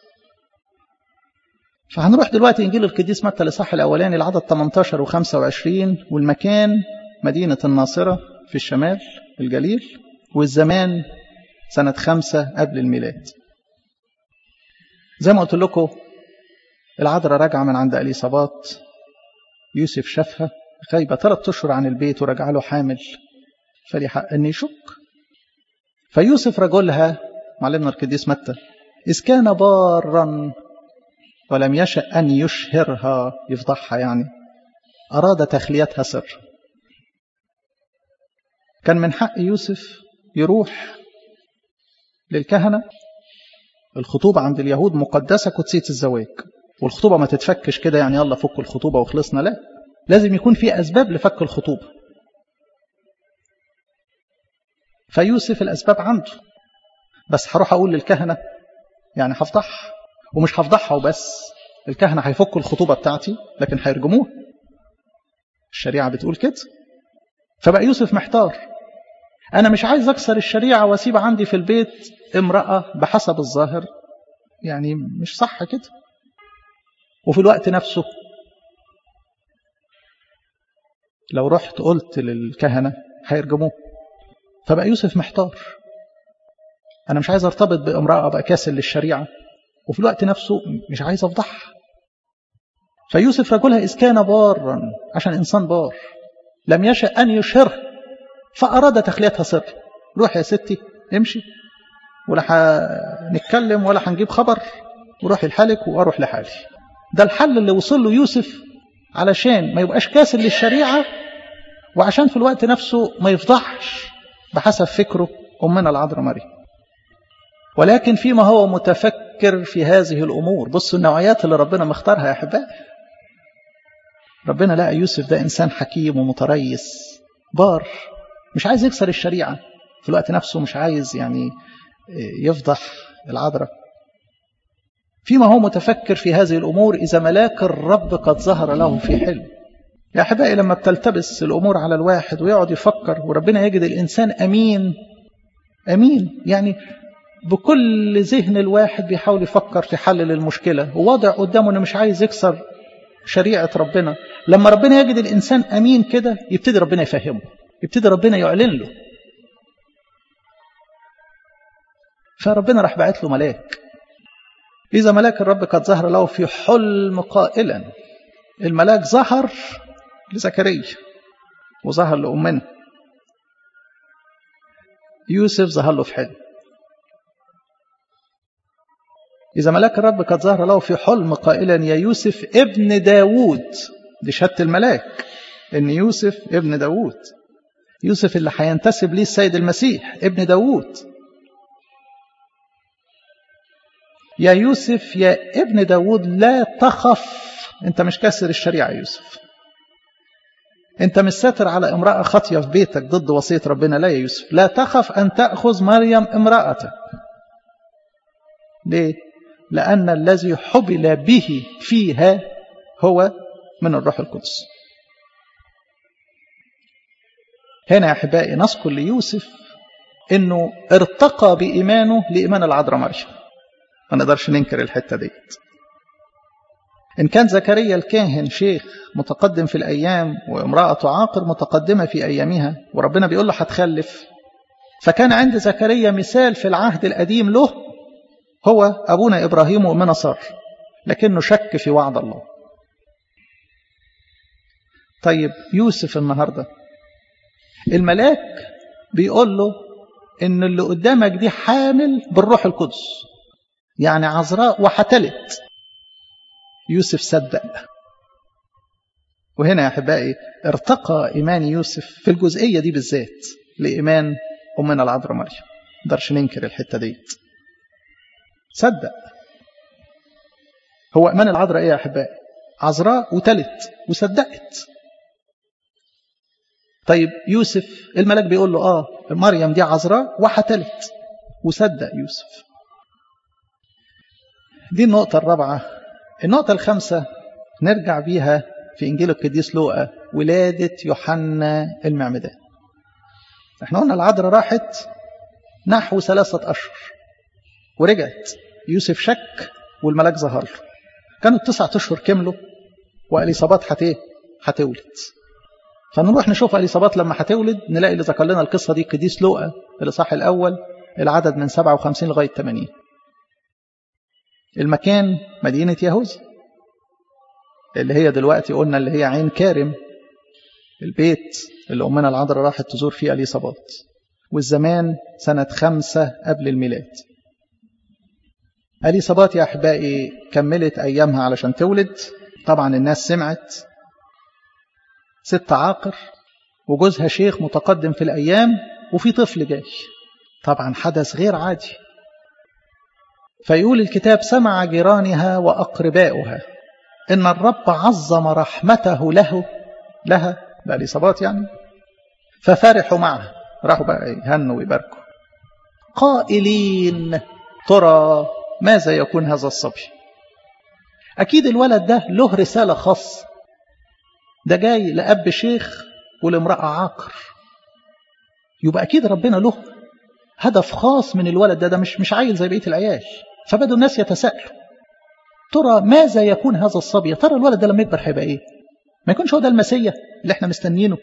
فهنروح دلوقتي انجيل القديس متى الاصحاح الاولاني العدد 18 و25 والمكان مدينه الناصره في الشمال الجليل والزمان سنه خمسة قبل الميلاد زي ما قلت لكم العذراء راجعه من عند اليصابات يوسف شافها غايبه ثلاث اشهر عن البيت ورجع له حامل فلي حق ان يشك فيوسف رجلها معلمنا القديس متى اذ كان بارا ولم يشأ أن يشهرها يفضحها يعني أراد تخليتها سر كان من حق يوسف يروح للكهنة الخطوبة عند اليهود مقدسة قدسية الزواج والخطوبة ما تتفكش كده يعني يلا فك الخطوبة وخلصنا لا لازم يكون في أسباب لفك الخطوبة فيوسف الأسباب عنده بس هروح أقول للكهنة يعني هفضحها ومش هفضحها وبس الكهنة هيفكوا الخطوبة بتاعتي لكن هيرجموها الشريعة بتقول كده فبقى يوسف محتار أنا مش عايز أكسر الشريعة وأسيب عندي في البيت امرأة بحسب الظاهر يعني مش صح كده وفي الوقت نفسه لو رحت قلت للكهنة هيرجموه فبقى يوسف محتار أنا مش عايز أرتبط بامرأة أبقى كاسل للشريعة وفي الوقت نفسه مش عايز أفضحها فيوسف رجلها إذ كان بارا عشان إنسان بار لم يشأ أن يشهره فأراد تخليتها سر روح يا ستي امشي ولا هنتكلم ولا هنجيب خبر وروح لحالك وأروح لحالي ده الحل اللي وصل له يوسف علشان ما يبقاش كاسل للشريعة وعشان في الوقت نفسه ما يفضحش بحسب فكره أمنا العذراء مريم ولكن فيما هو متفكر في هذه الأمور بصوا النوعيات اللي ربنا مختارها يا أحبائي ربنا لقى يوسف ده إنسان حكيم ومتريس بار مش عايز يكسر الشريعة في الوقت نفسه مش عايز يعني يفضح العذراء فيما هو متفكر في هذه الأمور إذا ملاك الرب قد ظهر له في حلم يا أحبائي لما بتلتبس الأمور على الواحد ويقعد يفكر وربنا يجد الإنسان أمين أمين يعني بكل ذهن الواحد بيحاول يفكر في حل للمشكلة ووضع قدامه أنه مش عايز يكسر شريعة ربنا لما ربنا يجد الإنسان أمين كده يبتدي ربنا يفهمه يبتدي ربنا يعلن له فربنا راح بعت له ملاك إذا ملاك الرب قد ظهر له في حلم قائلا الملاك ظهر لزكريا وظهر لأمنا يوسف ظهر له في حلم إذا ملاك الرب قد ظهر له في حلم قائلا يا يوسف ابن داوود دي شهادة الملاك إن يوسف ابن داوود يوسف اللي هينتسب ليه السيد المسيح ابن داوود يا يوسف يا ابن داوود لا تخف انت مش كاسر الشريعة يا يوسف انت مش ساتر على امرأة خاطية في بيتك ضد وصية ربنا لا يا يوسف لا تخف ان تأخذ مريم امرأتك ليه لأن الذي حبل به فيها هو من الروح القدس هنا يا أحبائي نذكر ليوسف أنه ارتقى بإيمانه لإيمان العذراء مريم ما نقدرش ننكر الحتة ديت إن كان زكريا الكاهن شيخ متقدم في الأيام وامرأة عاقر متقدمة في أيامها وربنا بيقول له هتخلف فكان عند زكريا مثال في العهد القديم له هو أبونا إبراهيم وأمنا صار لكنه شك في وعد الله طيب يوسف النهاردة الملاك بيقول له إن اللي قدامك دي حامل بالروح القدس يعني عذراء وحتلت يوسف صدق وهنا يا أحبائي ارتقى إيمان يوسف في الجزئية دي بالذات لإيمان أمنا العذراء مريم نقدرش ننكر الحتة ديت صدق هو إيمان العذراء إيه يا أحبائي عذراء وتلت وصدقت طيب يوسف الملاك بيقول له آه مريم دي عذراء وحتلت وصدق يوسف دي النقطة الرابعة النقطة الخامسة نرجع بيها في إنجيل القديس لوقا ولادة يوحنا المعمدان احنا قلنا العذراء راحت نحو ثلاثة أشهر ورجعت يوسف شك والملاك ظهر له كانوا التسعة أشهر كملوا وأليصابات حتيه هتولد فنروح نشوف أليصابات لما هتولد نلاقي اللي ذكر لنا القصة دي القديس لوقا الإصحاح الأول العدد من 57 لغاية 80 المكان مدينة يهوذا اللي هي دلوقتي قلنا اللي هي عين كارم البيت اللي أمنا العذراء راحت تزور فيه أليصابات والزمان سنة خمسة قبل الميلاد أليصابات يا أحبائي كملت أيامها علشان تولد طبعا الناس سمعت ست عاقر وجوزها شيخ متقدم في الأيام وفي طفل جاي طبعا حدث غير عادي فيقول الكتاب سمع جيرانها وأقرباؤها إن الرب عظم رحمته له لها لإصابات يعني ففرحوا معها راحوا بقى يهنوا ويباركوا قائلين ترى ماذا يكون هذا الصبي أكيد الولد ده له رسالة خاصة ده جاي لأب شيخ ولامرأة عاقر يبقى أكيد ربنا له هدف خاص من الولد ده ده مش مش عيل زي بقية العيال فبدوا الناس يتساءلوا ترى ماذا يكون هذا الصبي ترى الولد ده لما يكبر هيبقى ايه ما يكونش هو ده المسيا اللي احنا مستنيينه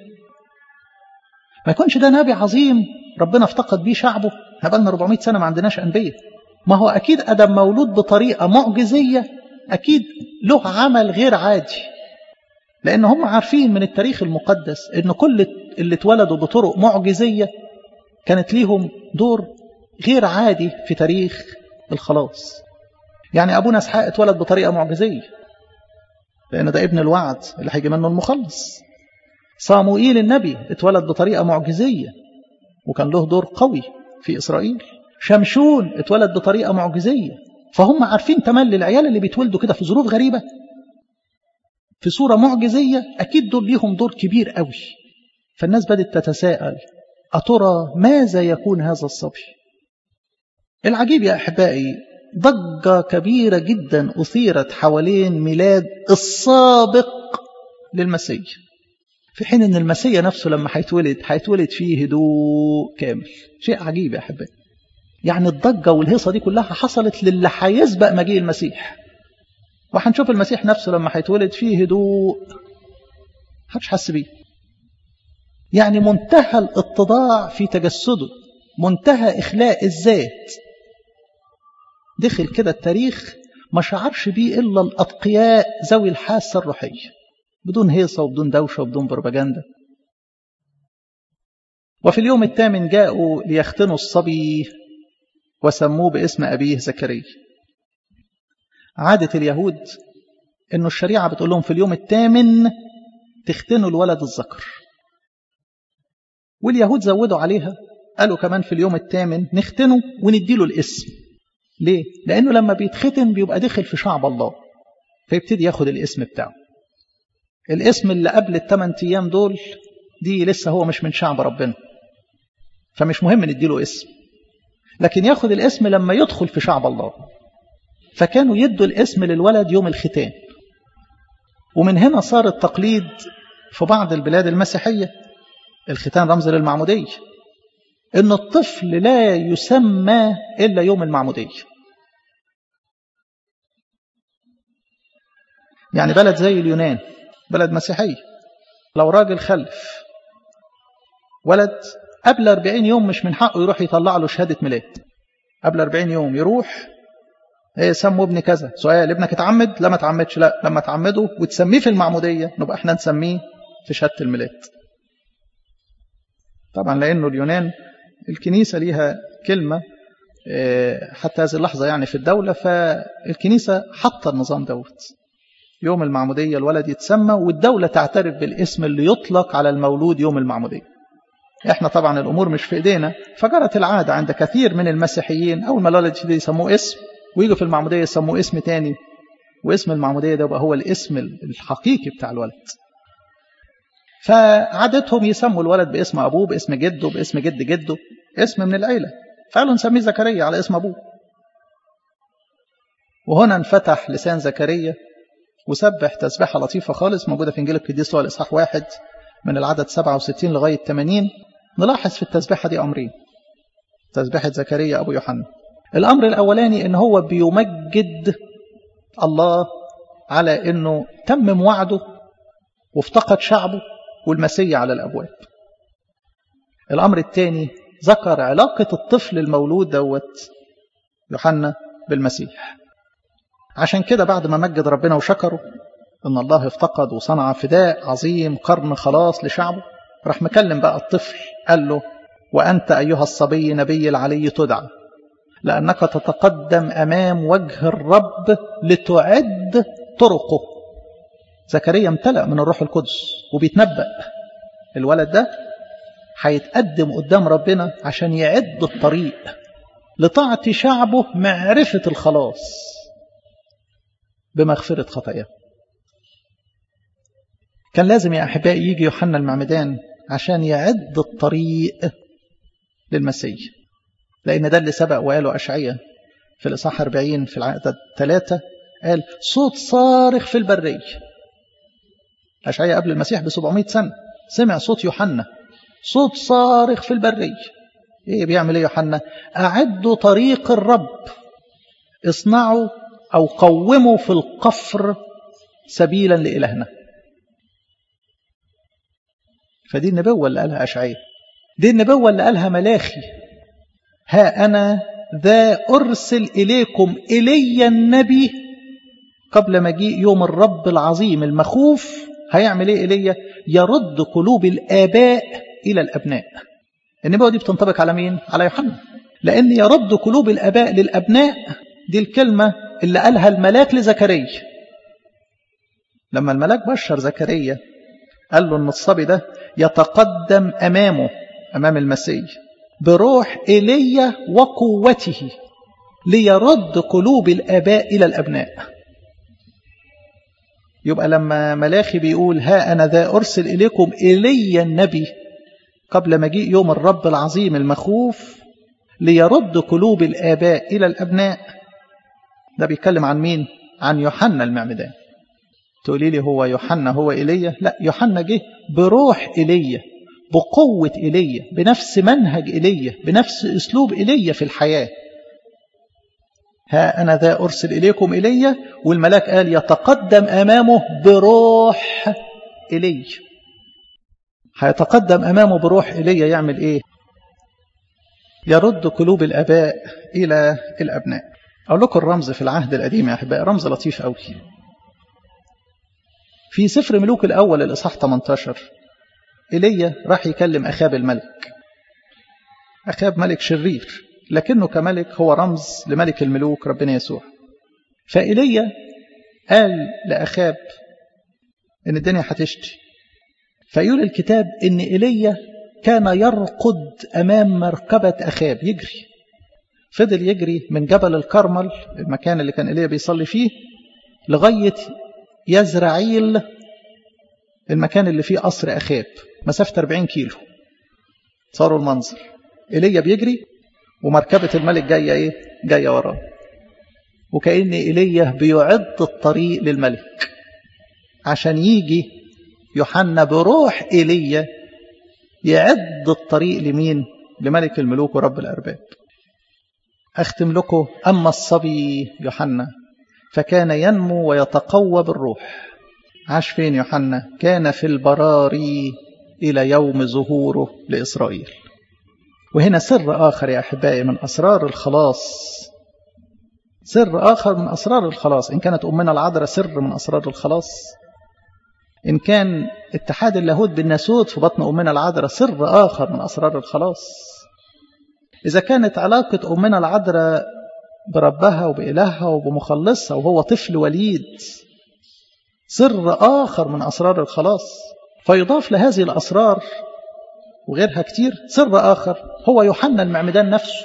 ما يكونش ده نبي عظيم ربنا افتقد بيه شعبه احنا بقالنا 400 سنه ما عندناش انبياء ما هو اكيد ادم مولود بطريقه معجزيه اكيد له عمل غير عادي لان هم عارفين من التاريخ المقدس ان كل اللي اتولدوا بطرق معجزيه كانت ليهم دور غير عادي في تاريخ الخلاص يعني أبونا اسحاق اتولد بطريقة معجزية لأن ده ابن الوعد اللي هيجي منه المخلص صاموئيل النبي اتولد بطريقة معجزية وكان له دور قوي في إسرائيل شمشون اتولد بطريقة معجزية فهم عارفين تملي العيال اللي بيتولدوا كده في ظروف غريبة في صورة معجزية أكيد دول ليهم دور كبير قوي فالناس بدأت تتساءل أترى ماذا يكون هذا الصبي العجيب يا أحبائي ضجة كبيرة جدا أثيرت حوالين ميلاد السابق للمسيح في حين أن المسيح نفسه لما هيتولد هيتولد فيه هدوء كامل شيء عجيب يا أحبائي يعني الضجة والهيصة دي كلها حصلت للي هيسبق مجيء المسيح وهنشوف المسيح نفسه لما هيتولد فيه هدوء محدش حس بيه يعني منتهى الاتضاع في تجسده منتهى إخلاء الذات دخل كده التاريخ ما شعرش بيه إلا الأتقياء ذوي الحاسة الروحية بدون هيصة وبدون دوشة وبدون بروباجندا وفي اليوم الثامن جاءوا ليختنوا الصبي وسموه باسم أبيه زكريا عادة اليهود إنه الشريعة بتقول لهم في اليوم الثامن تختنوا الولد الذكر واليهود زودوا عليها قالوا كمان في اليوم الثامن نختنه ونديله الاسم ليه؟ لأنه لما بيتختن بيبقى دخل في شعب الله فيبتدي ياخد الاسم بتاعه الاسم اللي قبل الثمان أيام دول دي لسه هو مش من شعب ربنا فمش مهم نديله اسم لكن ياخد الاسم لما يدخل في شعب الله فكانوا يدوا الاسم للولد يوم الختان ومن هنا صار التقليد في بعض البلاد المسيحية الختان رمز للمعمودية إن الطفل لا يسمى إلا يوم المعمودية يعني بلد زي اليونان بلد مسيحية لو راجل خلف ولد قبل 40 يوم مش من حقه يروح يطلع له شهادة ميلاد قبل 40 يوم يروح ايه سموا ابني كذا سؤال ابنك اتعمد لا ما اتعمدش لا لما تعمده وتسميه في المعمودية نبقى احنا نسميه في شهادة الميلاد طبعا لأنه اليونان الكنيسة ليها كلمة حتى هذه اللحظة يعني في الدولة فالكنيسة حاطة النظام دوت يوم المعمودية الولد يتسمى والدولة تعترف بالاسم اللي يطلق على المولود يوم المعمودية احنا طبعا الأمور مش في ايدينا فجرت العادة عند كثير من المسيحيين أول ما الولد يبتدي يسموه اسم ويجوا في المعمودية يسموه اسم تاني واسم المعمودية ده يبقى هو الاسم الحقيقي بتاع الولد فعادتهم يسموا الولد باسم أبوه باسم جده باسم جد جده اسم من العيلة فقالوا نسميه زكريا على اسم أبوه وهنا انفتح لسان زكريا وسبح تسبيحة لطيفة خالص موجودة في إنجيل القديس لوقا الإصحاح واحد من العدد 67 لغاية 80 نلاحظ في التسبيحة دي أمرين تسبيحة زكريا أبو يوحنا الأمر الأولاني إن هو بيمجد الله على إنه تمم وعده وافتقد شعبه والمسيح على الأبواب الأمر الثاني ذكر علاقة الطفل المولود دوت يوحنا بالمسيح عشان كده بعد ما مجد ربنا وشكره ان الله افتقد وصنع فداء عظيم قرن خلاص لشعبه راح مكلم بقى الطفل قال له وأنت أيها الصبي نبي العلي تدعى لأنك تتقدم أمام وجه الرب لتعد طرقه زكريا امتلأ من الروح القدس وبيتنبأ الولد ده هيتقدم قدام ربنا عشان يعد الطريق لطاعة شعبه معرفة الخلاص بمغفرة خطاياه كان لازم يا أحبائي يجي يوحنا المعمدان عشان يعد الطريق للمسيح لأن ده اللي سبق وقاله أشعية في الإصحاح 40 في العدد 3 قال صوت صارخ في البرية أشعية قبل المسيح ب 700 سنة سمع صوت يوحنا صوت صارخ في البرية إيه بيعمل إيه يوحنا أعدوا طريق الرب اصنعوا أو قوموا في القفر سبيلا لإلهنا فدي النبوة اللي قالها أشعية دي النبوة اللي قالها ملاخي ها أنا ذا أرسل إليكم إلي النبي قبل مجيء يوم الرب العظيم المخوف هيعمل إيه إلي يرد قلوب الآباء إلى الأبناء النبوة دي بتنطبق على مين؟ على يوحنا لأن يرد قلوب الآباء للأبناء دي الكلمة اللي قالها الملاك لزكريا لما الملاك بشر زكريا قال له ان الصبي ده يتقدم امامه امام المسيح بروح ايليا وقوته ليرد قلوب الاباء الى الابناء يبقى لما ملاخي بيقول ها انا ذا ارسل اليكم ايليا النبي قبل مجيء يوم الرب العظيم المخوف ليرد قلوب الاباء الى الابناء ده بيتكلم عن مين عن يوحنا المعمدان تقولي لي هو يوحنا هو ايليا لا يوحنا جه بروح ايليا بقوة ايليا بنفس منهج ايليا بنفس اسلوب ايليا في الحياة ها انا ذا ارسل اليكم ايليا والملاك قال يتقدم امامه بروح ايليا هيتقدم امامه بروح ايليا يعمل ايه يرد قلوب الاباء الى الابناء اقول لكم الرمز في العهد القديم يا احبائي رمز لطيف قوي في سفر ملوك الأول الإصحاح 18 إيليا راح يكلم أخاب الملك أخاب ملك شرير لكنه كملك هو رمز لملك الملوك ربنا يسوع فإيليا قال لأخاب إن الدنيا هتشتي فيقول الكتاب إن إيليا كان يرقد أمام مركبة أخاب يجري فضل يجري من جبل الكرمل المكان اللي كان إيليا بيصلي فيه لغاية يزرعيل المكان اللي فيه قصر أخاب مسافة 40 كيلو صاروا المنظر إيليا بيجري ومركبة الملك جاية إيه؟ جاية وراه وكأن إيليا بيعد الطريق للملك عشان يجي يوحنا بروح إيليا يعد الطريق لمين؟ لملك الملوك ورب الأرباب أختم لكم أما الصبي يوحنا فكان ينمو ويتقوى بالروح عاش فين يوحنا كان في البراري إلى يوم ظهوره لإسرائيل وهنا سر آخر يا أحبائي من أسرار الخلاص سر آخر من أسرار الخلاص إن كانت أمنا العذراء سر من أسرار الخلاص إن كان اتحاد اللاهوت بالناسوت في بطن أمنا العذراء سر آخر من أسرار الخلاص إذا كانت علاقة أمنا العذراء بربها وبإلهها وبمخلصها وهو طفل وليد سر آخر من أسرار الخلاص فيضاف لهذه الأسرار وغيرها كتير سر آخر هو يوحنا المعمدان نفسه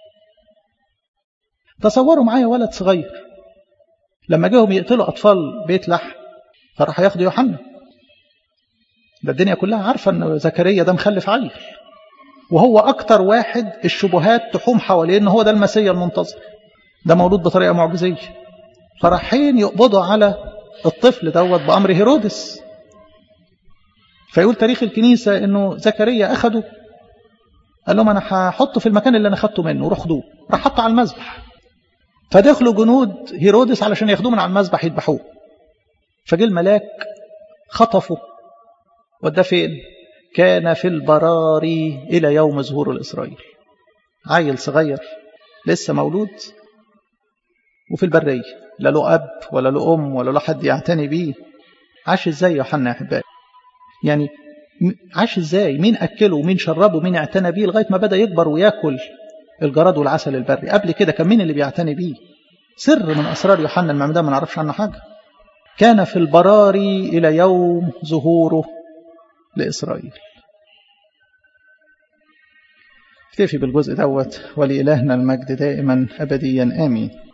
تصوروا معايا ولد صغير لما جاهم يقتلوا أطفال بيت لحم فراح ياخدوا يوحنا ده الدنيا كلها عارفة أن زكريا ده مخلف عيل وهو أكتر واحد الشبهات تحوم حواليه أن هو ده المسيا المنتظر ده مولود بطريقة معجزية فراحين يقبضوا على الطفل دوت بأمر هيرودس فيقول تاريخ الكنيسة أنه زكريا أخده قال لهم أنا هحطه في المكان اللي أنا خدته منه روح خدوه راح حطه على المذبح فدخلوا جنود هيرودس علشان ياخدوه من على المذبح يذبحوه فجه الملاك خطفه وده فين كان في البراري إلى يوم ظهور الإسرائيل عيل صغير لسه مولود وفي البرية لا له أب ولا له أم ولا له حد يعتني بيه عاش إزاي يوحنا يا أحبائي يعني عاش إزاي مين أكله ومين شربه ومين اعتنى بيه لغاية ما بدأ يكبر وياكل الجراد والعسل البري قبل كده كان مين اللي بيعتني بيه سر من أسرار يوحنا المعمدان ما نعرفش عنه حاجة كان في البراري إلى يوم ظهوره لإسرائيل اكتفي بالجزء دوت ولإلهنا المجد دائما أبديا آمين